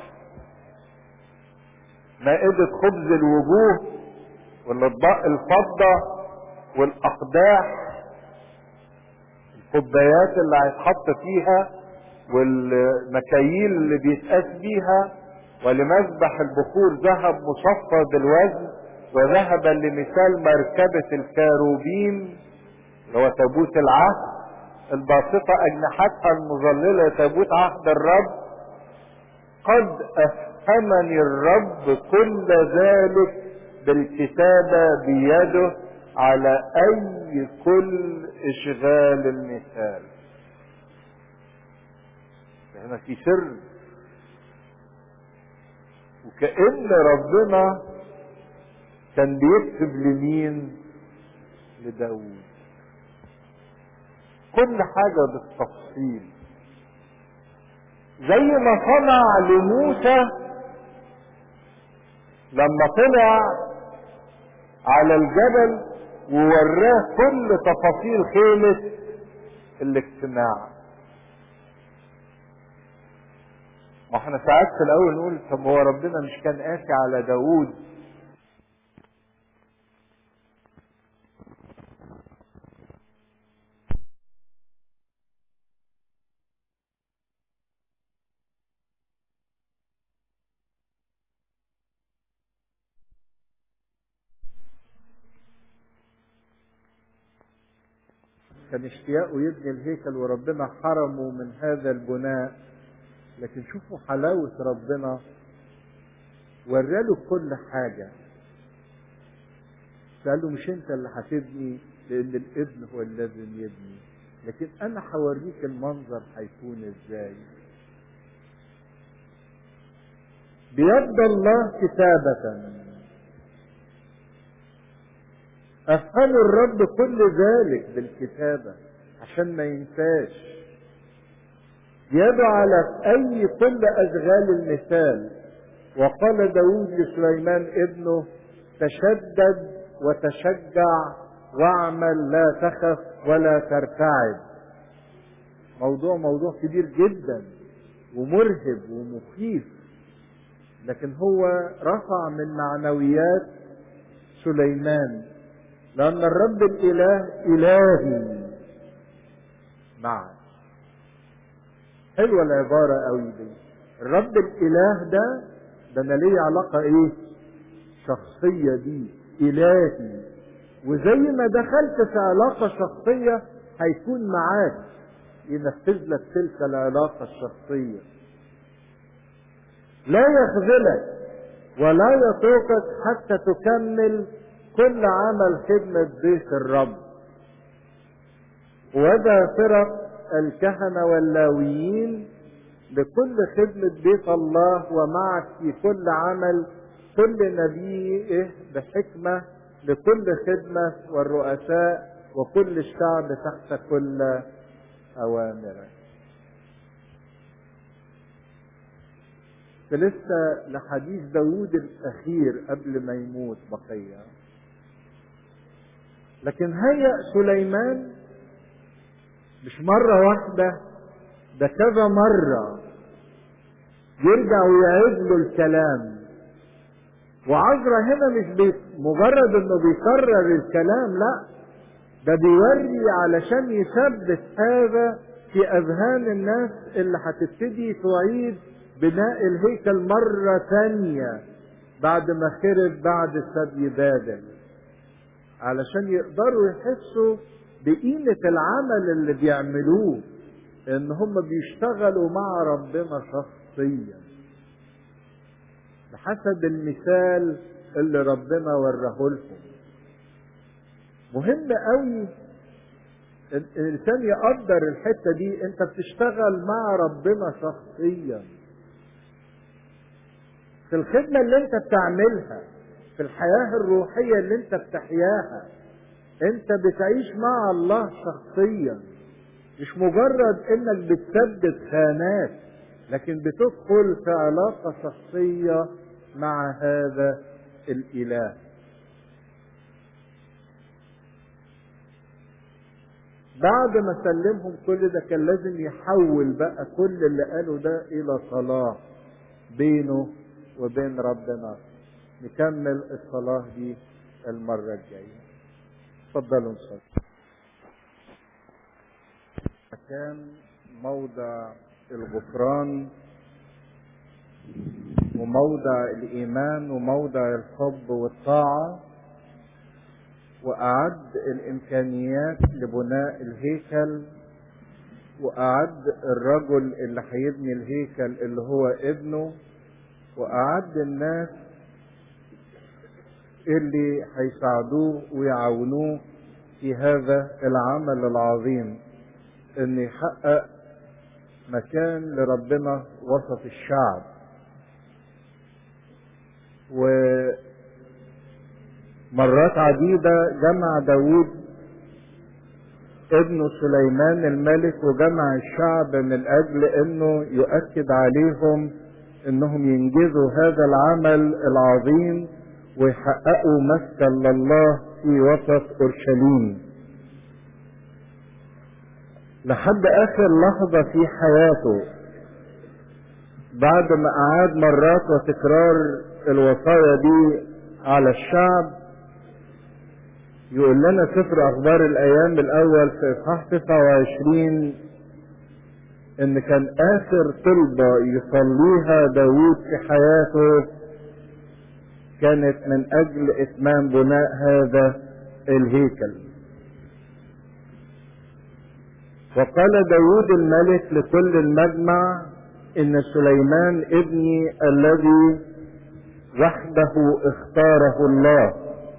مائدة خبز الوجوه والاطباق الفضة والاقداح الكوبايات اللي هيتحط فيها والمكاييل اللي بيتقاس بيها ولمذبح البخور ذهب مصفى بالوزن وذهبا لمثال مركبة الكاروبيم اللي هو تابوت العهد الباسطة أجنحتها المظللة تابوت عهد الرب قد أفهمني الرب كل ذلك بالكتابة بيده على أي كل إشغال المثال هنا في سر وكأن ربنا كان بيكتب لمين لداود كل حاجة بالتفصيل زي ما صنع لموسى لما طلع على الجبل ووراه كل تفاصيل خيمة الاجتماع ما احنا ساعات في الاول نقول طب هو ربنا مش كان قاسي على داوود كان اشتياقه يبني الهيكل وربنا حرمه من هذا البناء لكن شوفوا حلاوة ربنا وراله كل حاجة قال له مش انت اللي هتبني لان الابن هو الذي يبني لكن انا هوريك المنظر هيكون ازاي بيد الله كتابة افهم الرب كل ذلك بالكتابة عشان ما ينساش يدعو على اي كل اشغال المثال وقال داود لسليمان ابنه تشدد وتشجع واعمل لا تخف ولا ترتعد موضوع موضوع كبير جدا ومرهب ومخيف لكن هو رفع من معنويات سليمان لأن الرب الإله إلهي معك حلوة العبارة قوي دي الرب الاله ده ده انا ليا علاقة ايه شخصية دي الهي وزي ما دخلت في علاقة شخصية هيكون معاك ينفذ لك تلك العلاقة الشخصية لا يخذلك ولا يتركك حتى تكمل كل عمل خدمة بيت الرب وده فرق الكهنة واللاويين لكل خدمة بيت الله ومعك في كل عمل كل نبيه بحكمة لكل خدمة والرؤساء وكل الشعب تحت كل أوامره فلسه لحديث داوود الأخير قبل ما يموت بقية لكن هيأ سليمان مش مرة واحدة ده كذا مرة يرجع ويعيد له الكلام وعذرا هنا مش بي مجرد انه بيكرر الكلام لا ده بيوري علشان يثبت هذا في اذهان الناس اللي هتبتدي تعيد بناء الهيكل مرة ثانية بعد ما خرب بعد سبي بابل علشان يقدروا يحسوا بقيمة العمل اللي بيعملوه ان هم بيشتغلوا مع ربنا شخصيا بحسب المثال اللي ربنا وراه لهم مهم قوي الانسان يقدر الحته دي انت بتشتغل مع ربنا شخصيا في الخدمه اللي انت بتعملها في الحياه الروحيه اللي انت بتحياها انت بتعيش مع الله شخصيا مش مجرد انك بتثبت خانات لكن بتدخل في علاقة شخصية مع هذا الإله بعد ما سلمهم كل ده كان لازم يحول بقى كل اللي قاله ده إلى صلاة بينه وبين ربنا نكمل الصلاة دي المرة الجاية اتفضلوا نصلي مكان موضع الغفران وموضع الايمان وموضع الحب والطاعه واعد الامكانيات لبناء الهيكل واعد الرجل اللي هيبني الهيكل اللي هو ابنه واعد الناس اللي هيساعدوه ويعاونوه في هذا العمل العظيم ان يحقق مكان لربنا وسط الشعب ومرات عديدة جمع داود ابن سليمان الملك وجمع الشعب من اجل انه يؤكد عليهم انهم ينجزوا هذا العمل العظيم ويحققوا مسكن لله في وسط اورشليم لحد اخر لحظة في حياته بعد ما اعاد مرات وتكرار الوصايا دي على الشعب يقول لنا سفر اخبار الايام الاول في اصحاح 29 ان كان اخر طلبة يصليها داوود في حياته كانت من اجل اتمام بناء هذا الهيكل وقال داود الملك لكل المجمع ان سليمان ابني الذي وحده اختاره الله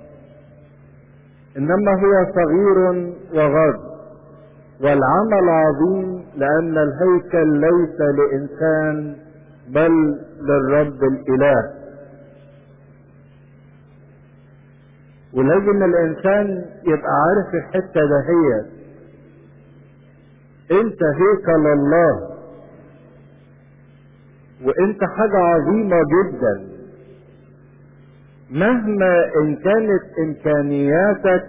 انما هو صغير وغض والعمل عظيم لان الهيكل ليس لانسان بل للرب الاله ولازم الانسان يبقى عارف الحته دهيت انت هيكل الله وانت حاجة عظيمة جدا مهما ان كانت امكانياتك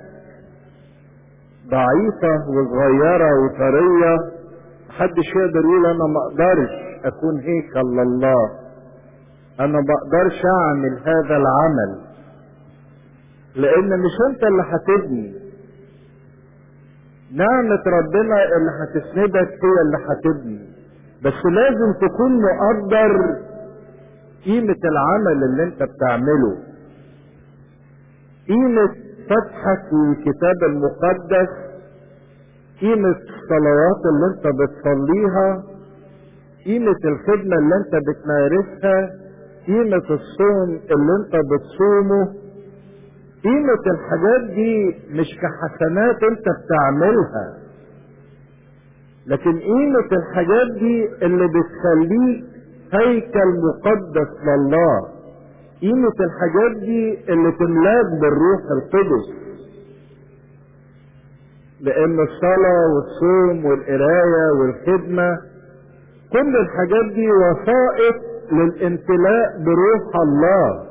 ضعيفة وصغيرة وطرية محدش يقدر يقول انا ما اقدرش اكون هيكل لله انا ما اقدرش اعمل هذا العمل لان مش انت اللي هتبني نعمة ربنا اللي هتسندك هي اللي هتبني بس لازم تكون مقدر قيمة العمل اللي انت بتعمله قيمة فتحك للكتاب المقدس قيمة الصلوات اللي انت بتصليها قيمة الخدمة اللي انت بتمارسها قيمة الصوم اللي انت بتصومه قيمة الحاجات دي مش كحسنات انت بتعملها لكن قيمة الحاجات دي اللي بتخليك هيكل مقدس لله قيمة الحاجات دي اللي تملاك بالروح القدس لان الصلاة والصوم والقراية والخدمة كل الحاجات دي وسائط للامتلاء بروح الله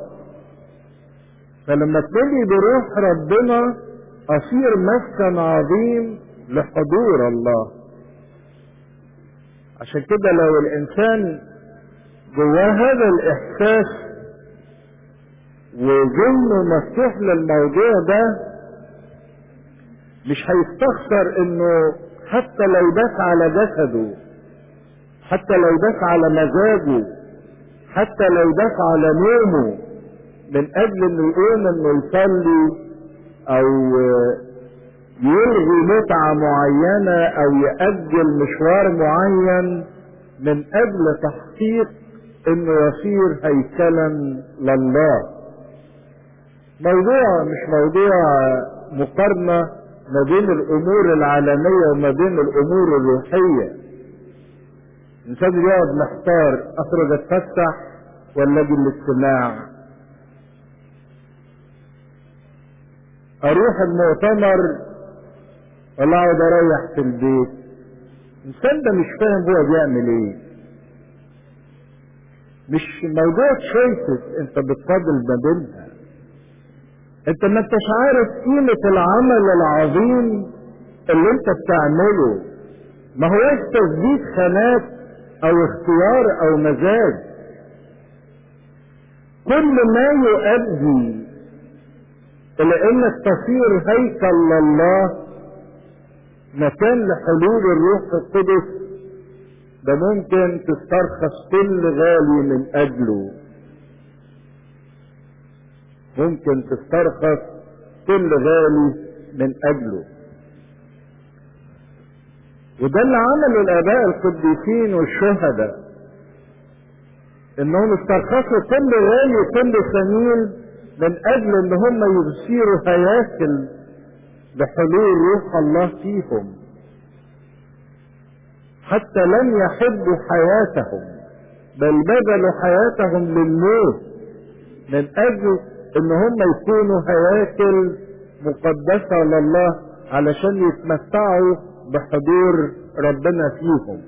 فلما تملي بروح ربنا اصير مسكن عظيم لحضور الله عشان كده لو الانسان جواه هذا الاحساس وذهنه مفتوح للموضوع ده مش هيستخسر انه حتى لو داس على جسده حتى لو داس على مزاجه حتى لو داس على نومه من اجل انه يقوم انه يصلي او يلغي متعة معينة او يأجل مشوار معين من اجل تحقيق انه يصير هيكلا لله موضوع مش موضوع مقارنة ما بين الامور العالمية وما بين الامور الروحية الانسان يقعد محتار اخرج اتفسح ولا اجي الاجتماع اروح المؤتمر ولا اقعد اريح في البيت الانسان ده مش فاهم هو بيعمل ايه مش موضوع تشويسز انت بتفاضل ما بينها انت ما انتش عارف قيمة العمل العظيم اللي انت بتعمله ما هوش تثبيت خانات او اختيار او مزاج كل ما يؤدي الى انك تصير هيكل لله مكان لحلول الروح القدس ده ممكن تسترخص كل غالي من اجله ممكن تسترخص كل غالي من اجله وده اللي عمله الاباء القديسين والشهداء انهم استرخصوا كل غالي وكل ثمين من اجل ان هم يبصروا هياكل بحلول روح الله فيهم حتى لم يحبوا حياتهم بل بذلوا حياتهم للموت من اجل ان هم يكونوا هياكل مقدسة لله علشان يتمتعوا بحضور ربنا فيهم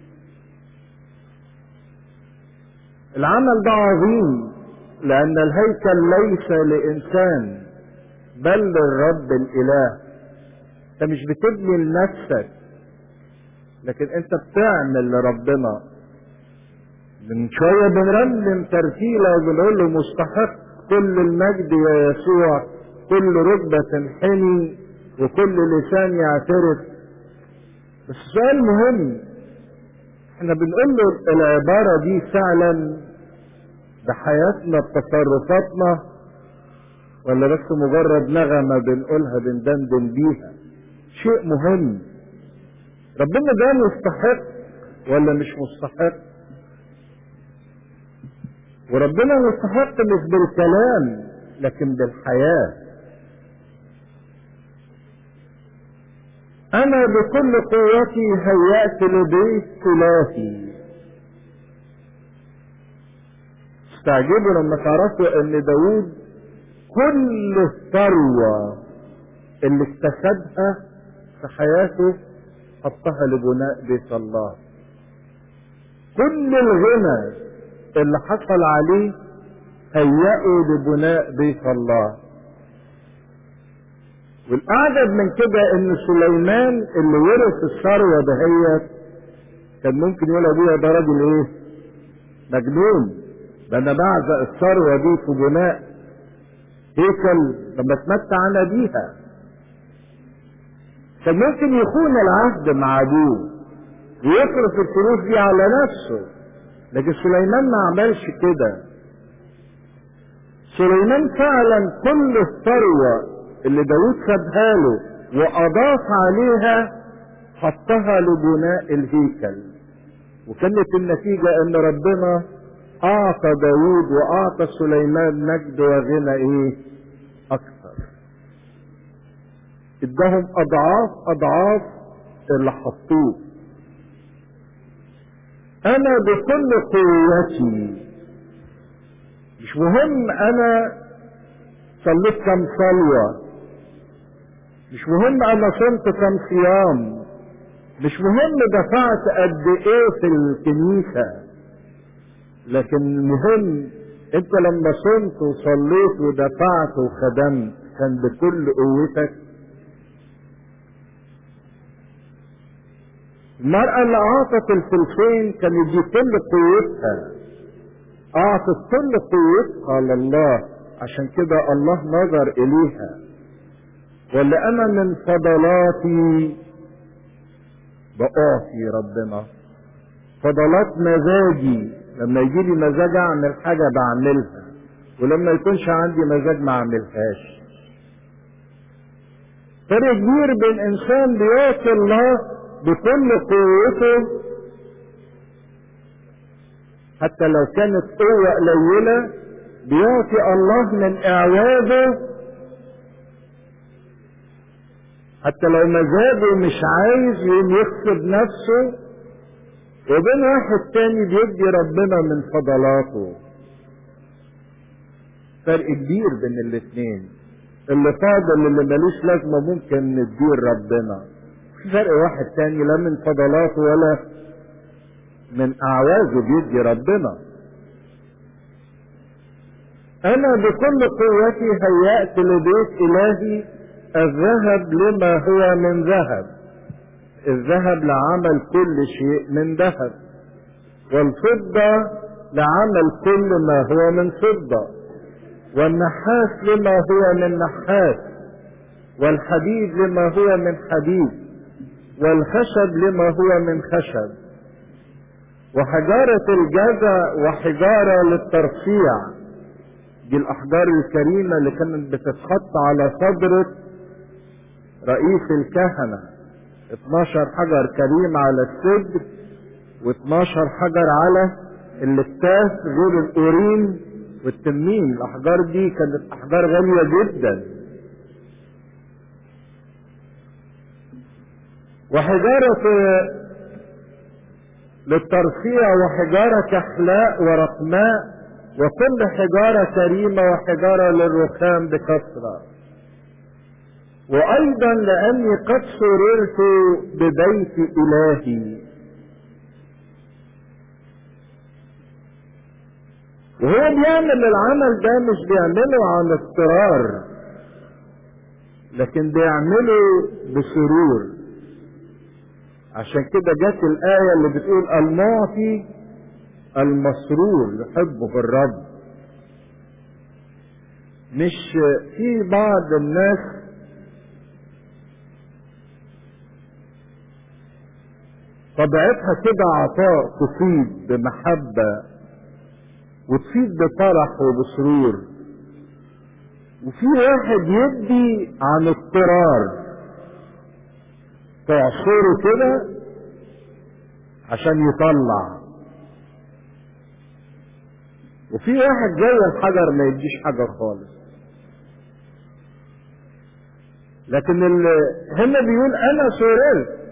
العمل ده عظيم لان الهيكل ليس لانسان بل للرب الاله انت مش بتبني لنفسك لكن انت بتعمل لربنا من شوية بنرنم ترتيلة وبنقول له مستحق كل المجد يا يسوع كل ركبة تنحني وكل لسان يعترف بس سؤال مهم احنا بنقول له العبارة دي فعلا بحياتنا بتصرفاتنا ولا بس مجرد نغمة بنقولها بندندن بيها شيء مهم ربنا ده مستحق ولا مش مستحق وربنا مستحق مش بالكلام لكن بالحياة انا بكل قوتي هيأت لبيت ثلاثي استعجبوا لما تعرفوا ان داود كل الثروة اللي اكتسبها في حياته حطها لبناء بيت الله كل الغنى اللي حصل عليه هيئوا لبناء بيت الله والاعجب من كده ان سليمان اللي ورث الثروه دهيت كان ممكن يقول ابويا ده راجل ايه مجنون ده انا بعزق الثروه دي في بناء هيكل لما اتمتع انا بيها كان ممكن يخون العهد مع ابوه ويصرف الفلوس دي على نفسه لكن سليمان ما عملش كده سليمان فعلا كل الثروة اللي داود خدها له وأضاف عليها حطها لبناء الهيكل وكانت النتيجة ان ربنا اعطى داود واعطى سليمان مجد وغنى ايه اكثر ادهم اضعاف اضعاف اللي حطوه انا بكل قوتي مش مهم انا صليت كم صلوة مش مهم انا صمت كم صيام مش مهم دفعت قد ايه في الكنيسة لكن المهم انت لما صمت وصليت ودفعت وخدمت كان بكل قوتك المرأة اللي أعطت الفلسين كان يدي كل قوتها أعطت كل قوتها لله عشان كده الله نظر إليها واللي أنا من فضلاتي بقاطي ربنا فضلات مزاجي لما يجي لي مزاج اعمل حاجة بعملها ولما يكونش عندي مزاج ما اعملهاش فرق كبير بين انسان بيعطي الله بكل قوته حتى لو كانت قوة قليلة بيعطي الله من اعواده حتى لو مزاجه مش عايز يقوم يغصب نفسه وبين واحد تاني بيدي ربنا من فضلاته فرق كبير بين الاتنين اللي فاضل اللي ملوش لازمه ممكن نديه ربنا في فرق واحد تاني لا من فضلاته ولا من اعوازه بيدي ربنا انا بكل قوتي هيأت لبيت الهي الذهب لما هو من ذهب الذهب لعمل كل شيء من ذهب والفضة لعمل كل ما هو من فضة والنحاس لما هو من نحاس والحديد لما هو من حديد والخشب لما هو من خشب وحجارة الجزا وحجارة للترفيع دي الأحجار الكريمة اللي كانت بتتحط على صدرة رئيس الكهنة 12 حجر كريم على الصدر و12 حجر على الاكتاف غير الأورين والتمين الأحجار دي كانت أحجار غالية جدا وحجارة للترفيع وحجارة كحلاء ورقماء وكل حجارة كريمة وحجارة للرخام بكثرة وايضا لاني قد سررت ببيت الهي وهو بيعمل العمل ده مش بيعمله عن اضطرار لكن بيعمله بسرور عشان كده جت الآية اللي بتقول المعطي المسرور يحبه الرب مش في بعض الناس طبيعتها كده عطاء تفيد بمحبة وتفيد بفرح وبسرور وفي واحد يدي عن اضطرار تعصره كده عشان يطلع وفي واحد زي الحجر ما يديش حاجة خالص لكن اللي هنا بيقول انا سررت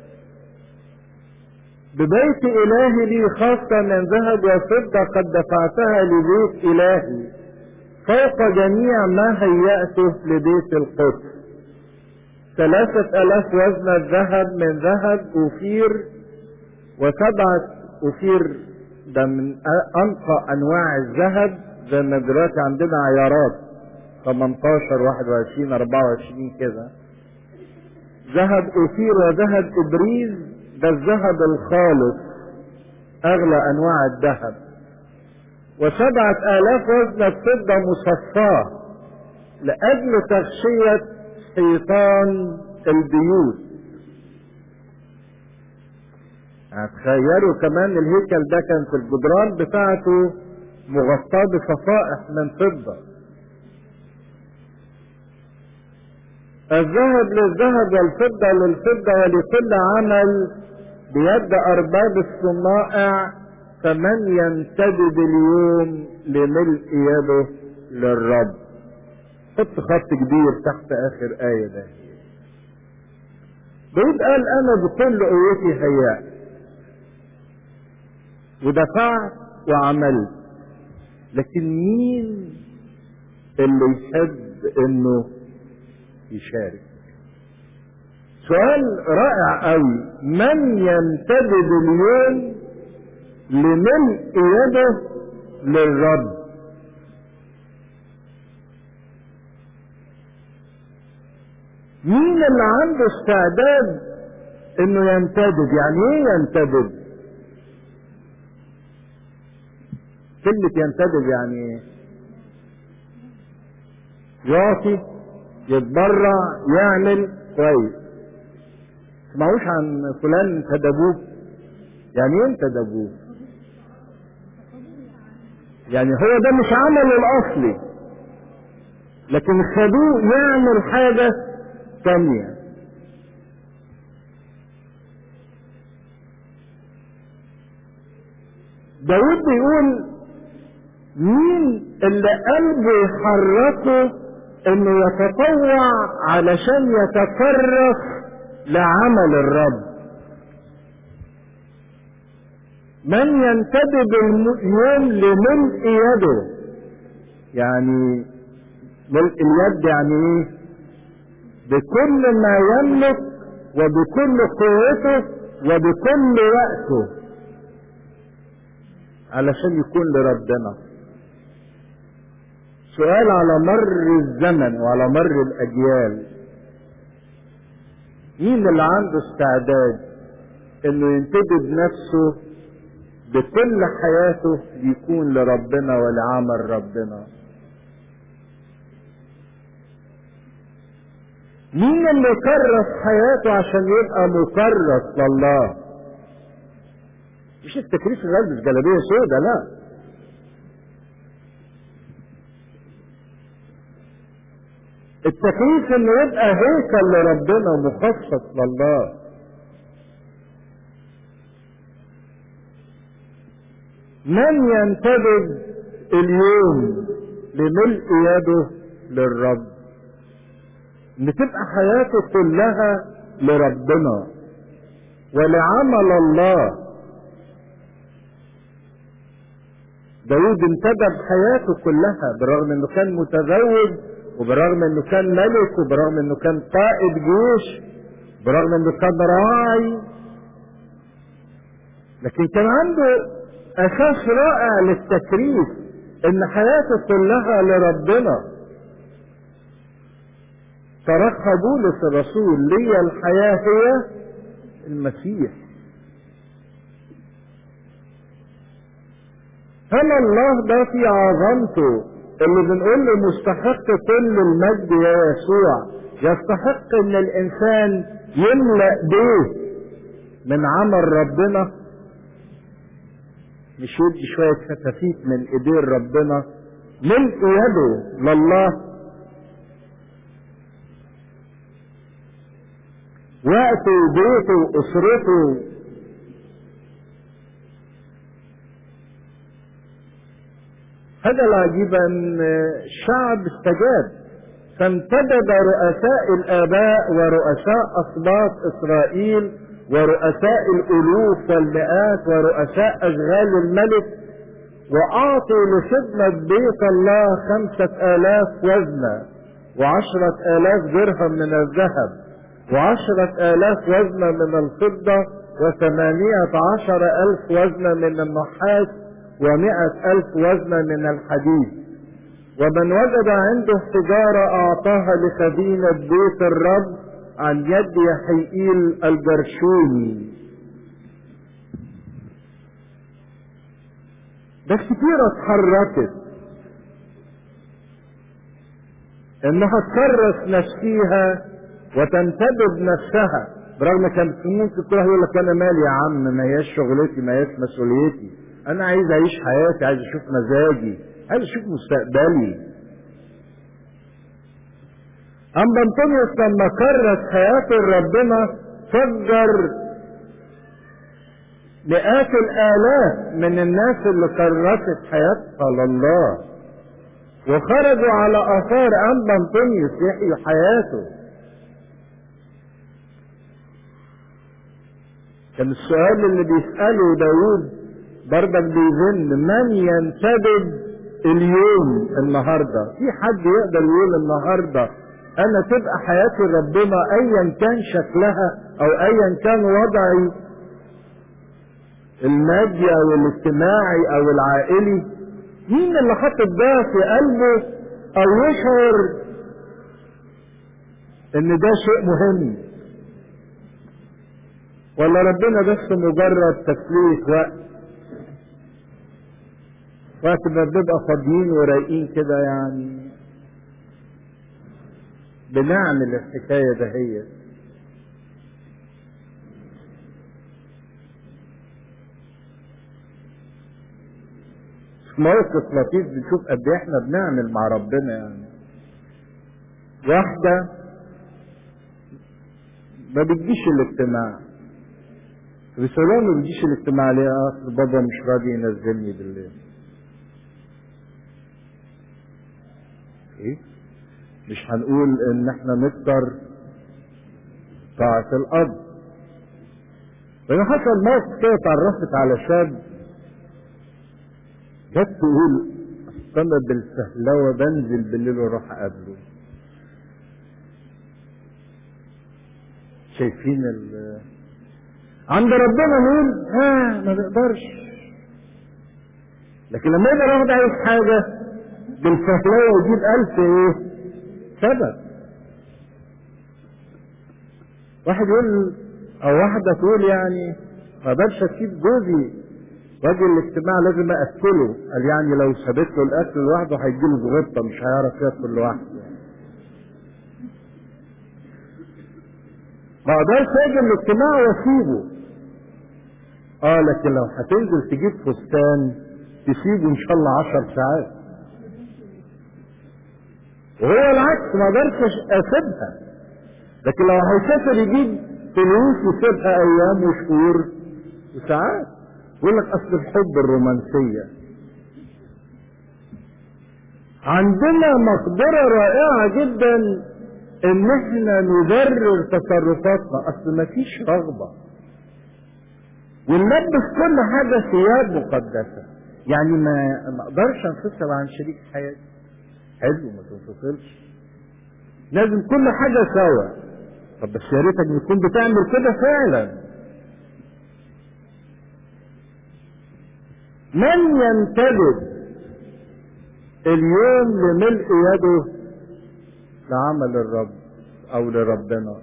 ببيت إلهي لي خاصة من ذهب وفضة قد دفعتها لبيت إلهي فوق جميع ما هيأته لبيت القدس ثلاثة ألاف وزن الذهب من ذهب أوفير وسبعة أوفير ده من أنقى أنواع الذهب زي ما دلوقتي عندنا عيارات 18 21 24 كده ذهب أوفير وذهب إبريز ده الذهب الخالص اغلى انواع الذهب وسبعة الاف وزن الفضة مصفاة لاجل تغشية حيطان البيوت هتخيلوا كمان الهيكل ده كانت الجدران بتاعته مغطاة بصفائح من فضة الذهب للذهب والفضة للفضة ولكل عمل بيد أرباب الصنائع فمن ينتدب اليوم لملء يده للرب حط خط كبير تحت آخر آية ده داود قال أنا بكل قوتي هيأت ودفعت وعملت لكن مين اللي يحب انه يشارك سؤال رائع قوي من ينتدب اليوم لملء يده للرب مين اللي عنده استعداد انه ينتدب يعني ايه ينتدب كلمة ينتدب يعني ايه يعطي يتبرع يعمل كويس تسمعوش عن فلان انتدبوه يعني ايه انتدبوه يعني هو ده مش عمله الاصلي لكن خدوه يعمل حاجة تانية داود بيقول مين اللي قلبه يحركه انه يتطوع علشان يتكرس لعمل الرب من ينتدب اليوم لملء يده يعني ملء اليد يعني ايه بكل ما يملك وبكل قوته وبكل وقته علشان يكون لربنا سؤال على مر الزمن وعلى مر الاجيال مين اللي عنده استعداد انه ينتدب نفسه بكل حياته يكون لربنا ولعمل ربنا مين اللي كرس حياته عشان يبقى مكرس لله مش التكريس اللي لابس جلابيه سودة لا التكريس انه يبقى هيكل لربنا مخصص لله من ينتدب اليوم لملء يده للرب ان تبقى حياته كلها لربنا ولعمل الله داود انتدب حياته كلها بالرغم انه كان متزوج وبرغم انه كان ملك وبرغم انه كان قائد جيش برغم انه كان راعي لكن كان عنده اساس رائع للتكريس ان حياته كلها لربنا ترخى بولس الرسول لي الحياة هي المسيح هل الله ده في عظمته اللي بنقول له مستحق كل المجد يا يسوع يستحق ان الانسان يملأ بيه من عمل ربنا مش يدي شوية فتافيت من ايدين ربنا ملء يده لله وقته وبيته واسرته هذا العجيب ان الشعب استجاب فانتدب رؤساء الاباء ورؤساء اسباط اسرائيل ورؤساء الالوف والمئات ورؤساء اشغال الملك واعطوا لخدمة بيت الله خمسة الاف وزنة وعشرة الاف درهم من الذهب وعشرة الاف وزنة من الفضة وثمانية عشر الف وزنة من النحاس ومائة الف وزنة من الحديد ومن وجد عنده تجارة اعطاها لخزينة بيت الرب عن يد يحيئيل الجرشوني بس كتيرة اتحركت انها تكرس نفسيها وتنتدب نفسها برغم كان ممكن كل واحد يقول لك انا مالي يا عم ما هياش شغلتي ما هياش مسؤوليتي انا عايز اعيش حياتي عايز اشوف مزاجي عايز اشوف مستقبلي اما انطونيوس لما كرس حياته لربنا فجر مئات الالاف من الناس اللي كرست حياتها لله وخرجوا على اثار انبا انطونيوس يحيوا حياته كان السؤال اللي بيسأله داود برضك بيظن من ينتدب اليوم النهارده في حد يقدر يقول النهارده انا تبقى حياتي ربنا ايا كان شكلها او ايا كان وضعي المادي او الاجتماعي او العائلي مين اللي حاطط ده في قلبه او يشعر ان ده شيء مهم ولا ربنا بس مجرد تسلية وقت وقت ما بنبقى فاضيين ورايقين كده يعني بنعمل الحكاية دهيت موقف لطيف بنشوف قد ايه احنا بنعمل مع ربنا يعني واحدة ما بتجيش الاجتماع بيسألوها ما بتجيش الاجتماع ليه اصل بابا مش راضي ينزلني بالليل ايه مش هنقول ان احنا نكتر طاعة الاب لان حصل موقف كده اتعرفت على شاب جت تقول انا بالفهلوه بنزل بالليل واروح اقابله شايفين ال عند ربنا نقول ها ما نقدرش لكن لما يبقى الواحد عايز حاجه بالفهلوه يجيب الف ايه سبب واحد يقول او واحده تقول يعني ما اقدرش اسيب جوزي راجل الاجتماع لازم اكله قال يعني لو سابت له الاكل لوحده هيجيله ضغطه مش هيعرف ياكل لوحده ما اقدرش اجي الاجتماع واسيبه اه لكن لو هتنزل تجيب فستان تسيبه ان شاء الله عشر ساعات وهو العكس ما اقدرش اسيبها لكن لو هيسافر يجيب فلوس يسيبها ايام وشهور وساعات يقول لك اصل الحب الرومانسية عندنا مقدرة رائعة جدا ان احنا نبرر تصرفاتنا اصل مفيش رغبة ونلبس كل حاجة ثياب مقدسة يعني ما ما اقدرش انفصل عن شريك حياتي حلو ما تنفصلش لازم كل حاجة سوا طب بس يا ريتك بتكون بتعمل كده فعلا من ينتدب اليوم لملء يده لعمل الرب او لربنا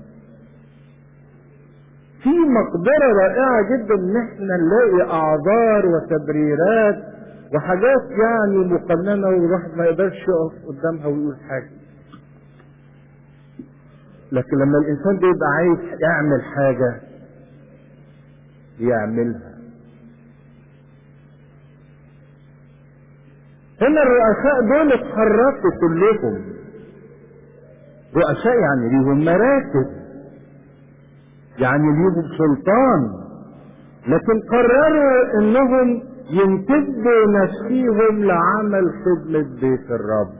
في مقدرة رائعة جدا ان احنا نلاقي اعذار وتبريرات وحاجات يعني مقننة والواحد ما يقدرش يقف قدامها ويقول حاجة لكن لما الانسان بيبقى عايز يعمل حاجة يعملها هنا الرؤساء دول اتحركوا كلهم رؤساء يعني ليهم مراتب يعني ليهم سلطان لكن قرروا انهم ينتدبوا نفسيهم لعمل خدمة بيت الرب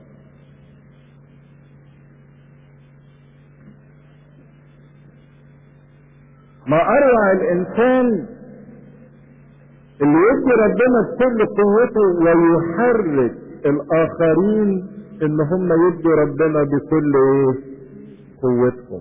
ما اروع الانسان اللي يدي ربنا بكل قوته ويحرك الاخرين ان هم يدوا ربنا بكل ايه قوتهم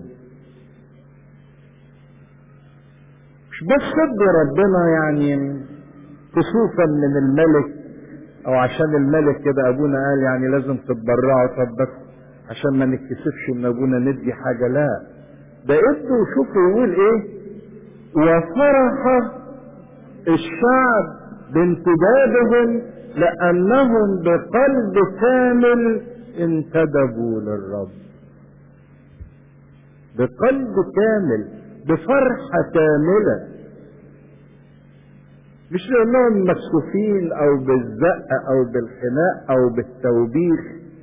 مش بس يدوا ربنا يعني كسوفا من الملك او عشان الملك كده ابونا قال يعني لازم تتبرعوا طب بس عشان ما نتكسفش ان ابونا ندي حاجه لا ده ادوا شوفوا يقول ايه وفرح الشعب بانتدابهم لأنهم بقلب كامل انتدبوا للرب بقلب كامل بفرحة كاملة مش لانهم مكسوفين او بالزق او بالخناق او بالتوبيخ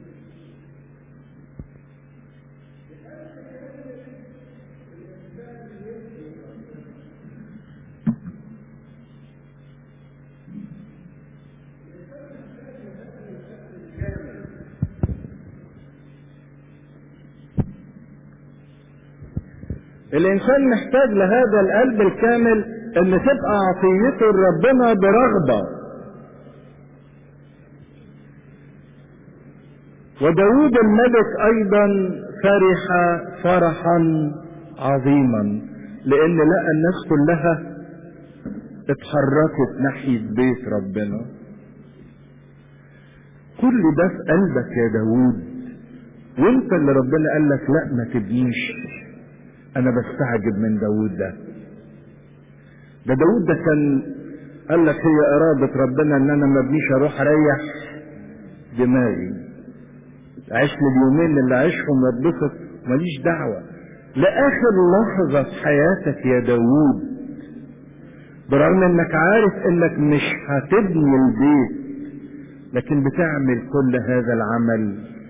الانسان محتاج لهذا القلب الكامل ان تبقى عطيته لربنا برغبة وداود الملك ايضا فرح فرحا عظيما لان لقى الناس كلها اتحركت ناحية بيت ربنا كل ده في قلبك يا داود وانت اللي ربنا قال لك لا ما تبنيش انا بستعجب من داود ده ده داود ده كان قال لك هي ارادة ربنا ان انا ما ابنيش اروح اريح دماغي عيش لي اليومين اللي عيشهم واتبسط ماليش دعوة لاخر لحظة في حياتك يا داود برغم انك عارف انك مش هتبني البيت لكن بتعمل كل هذا العمل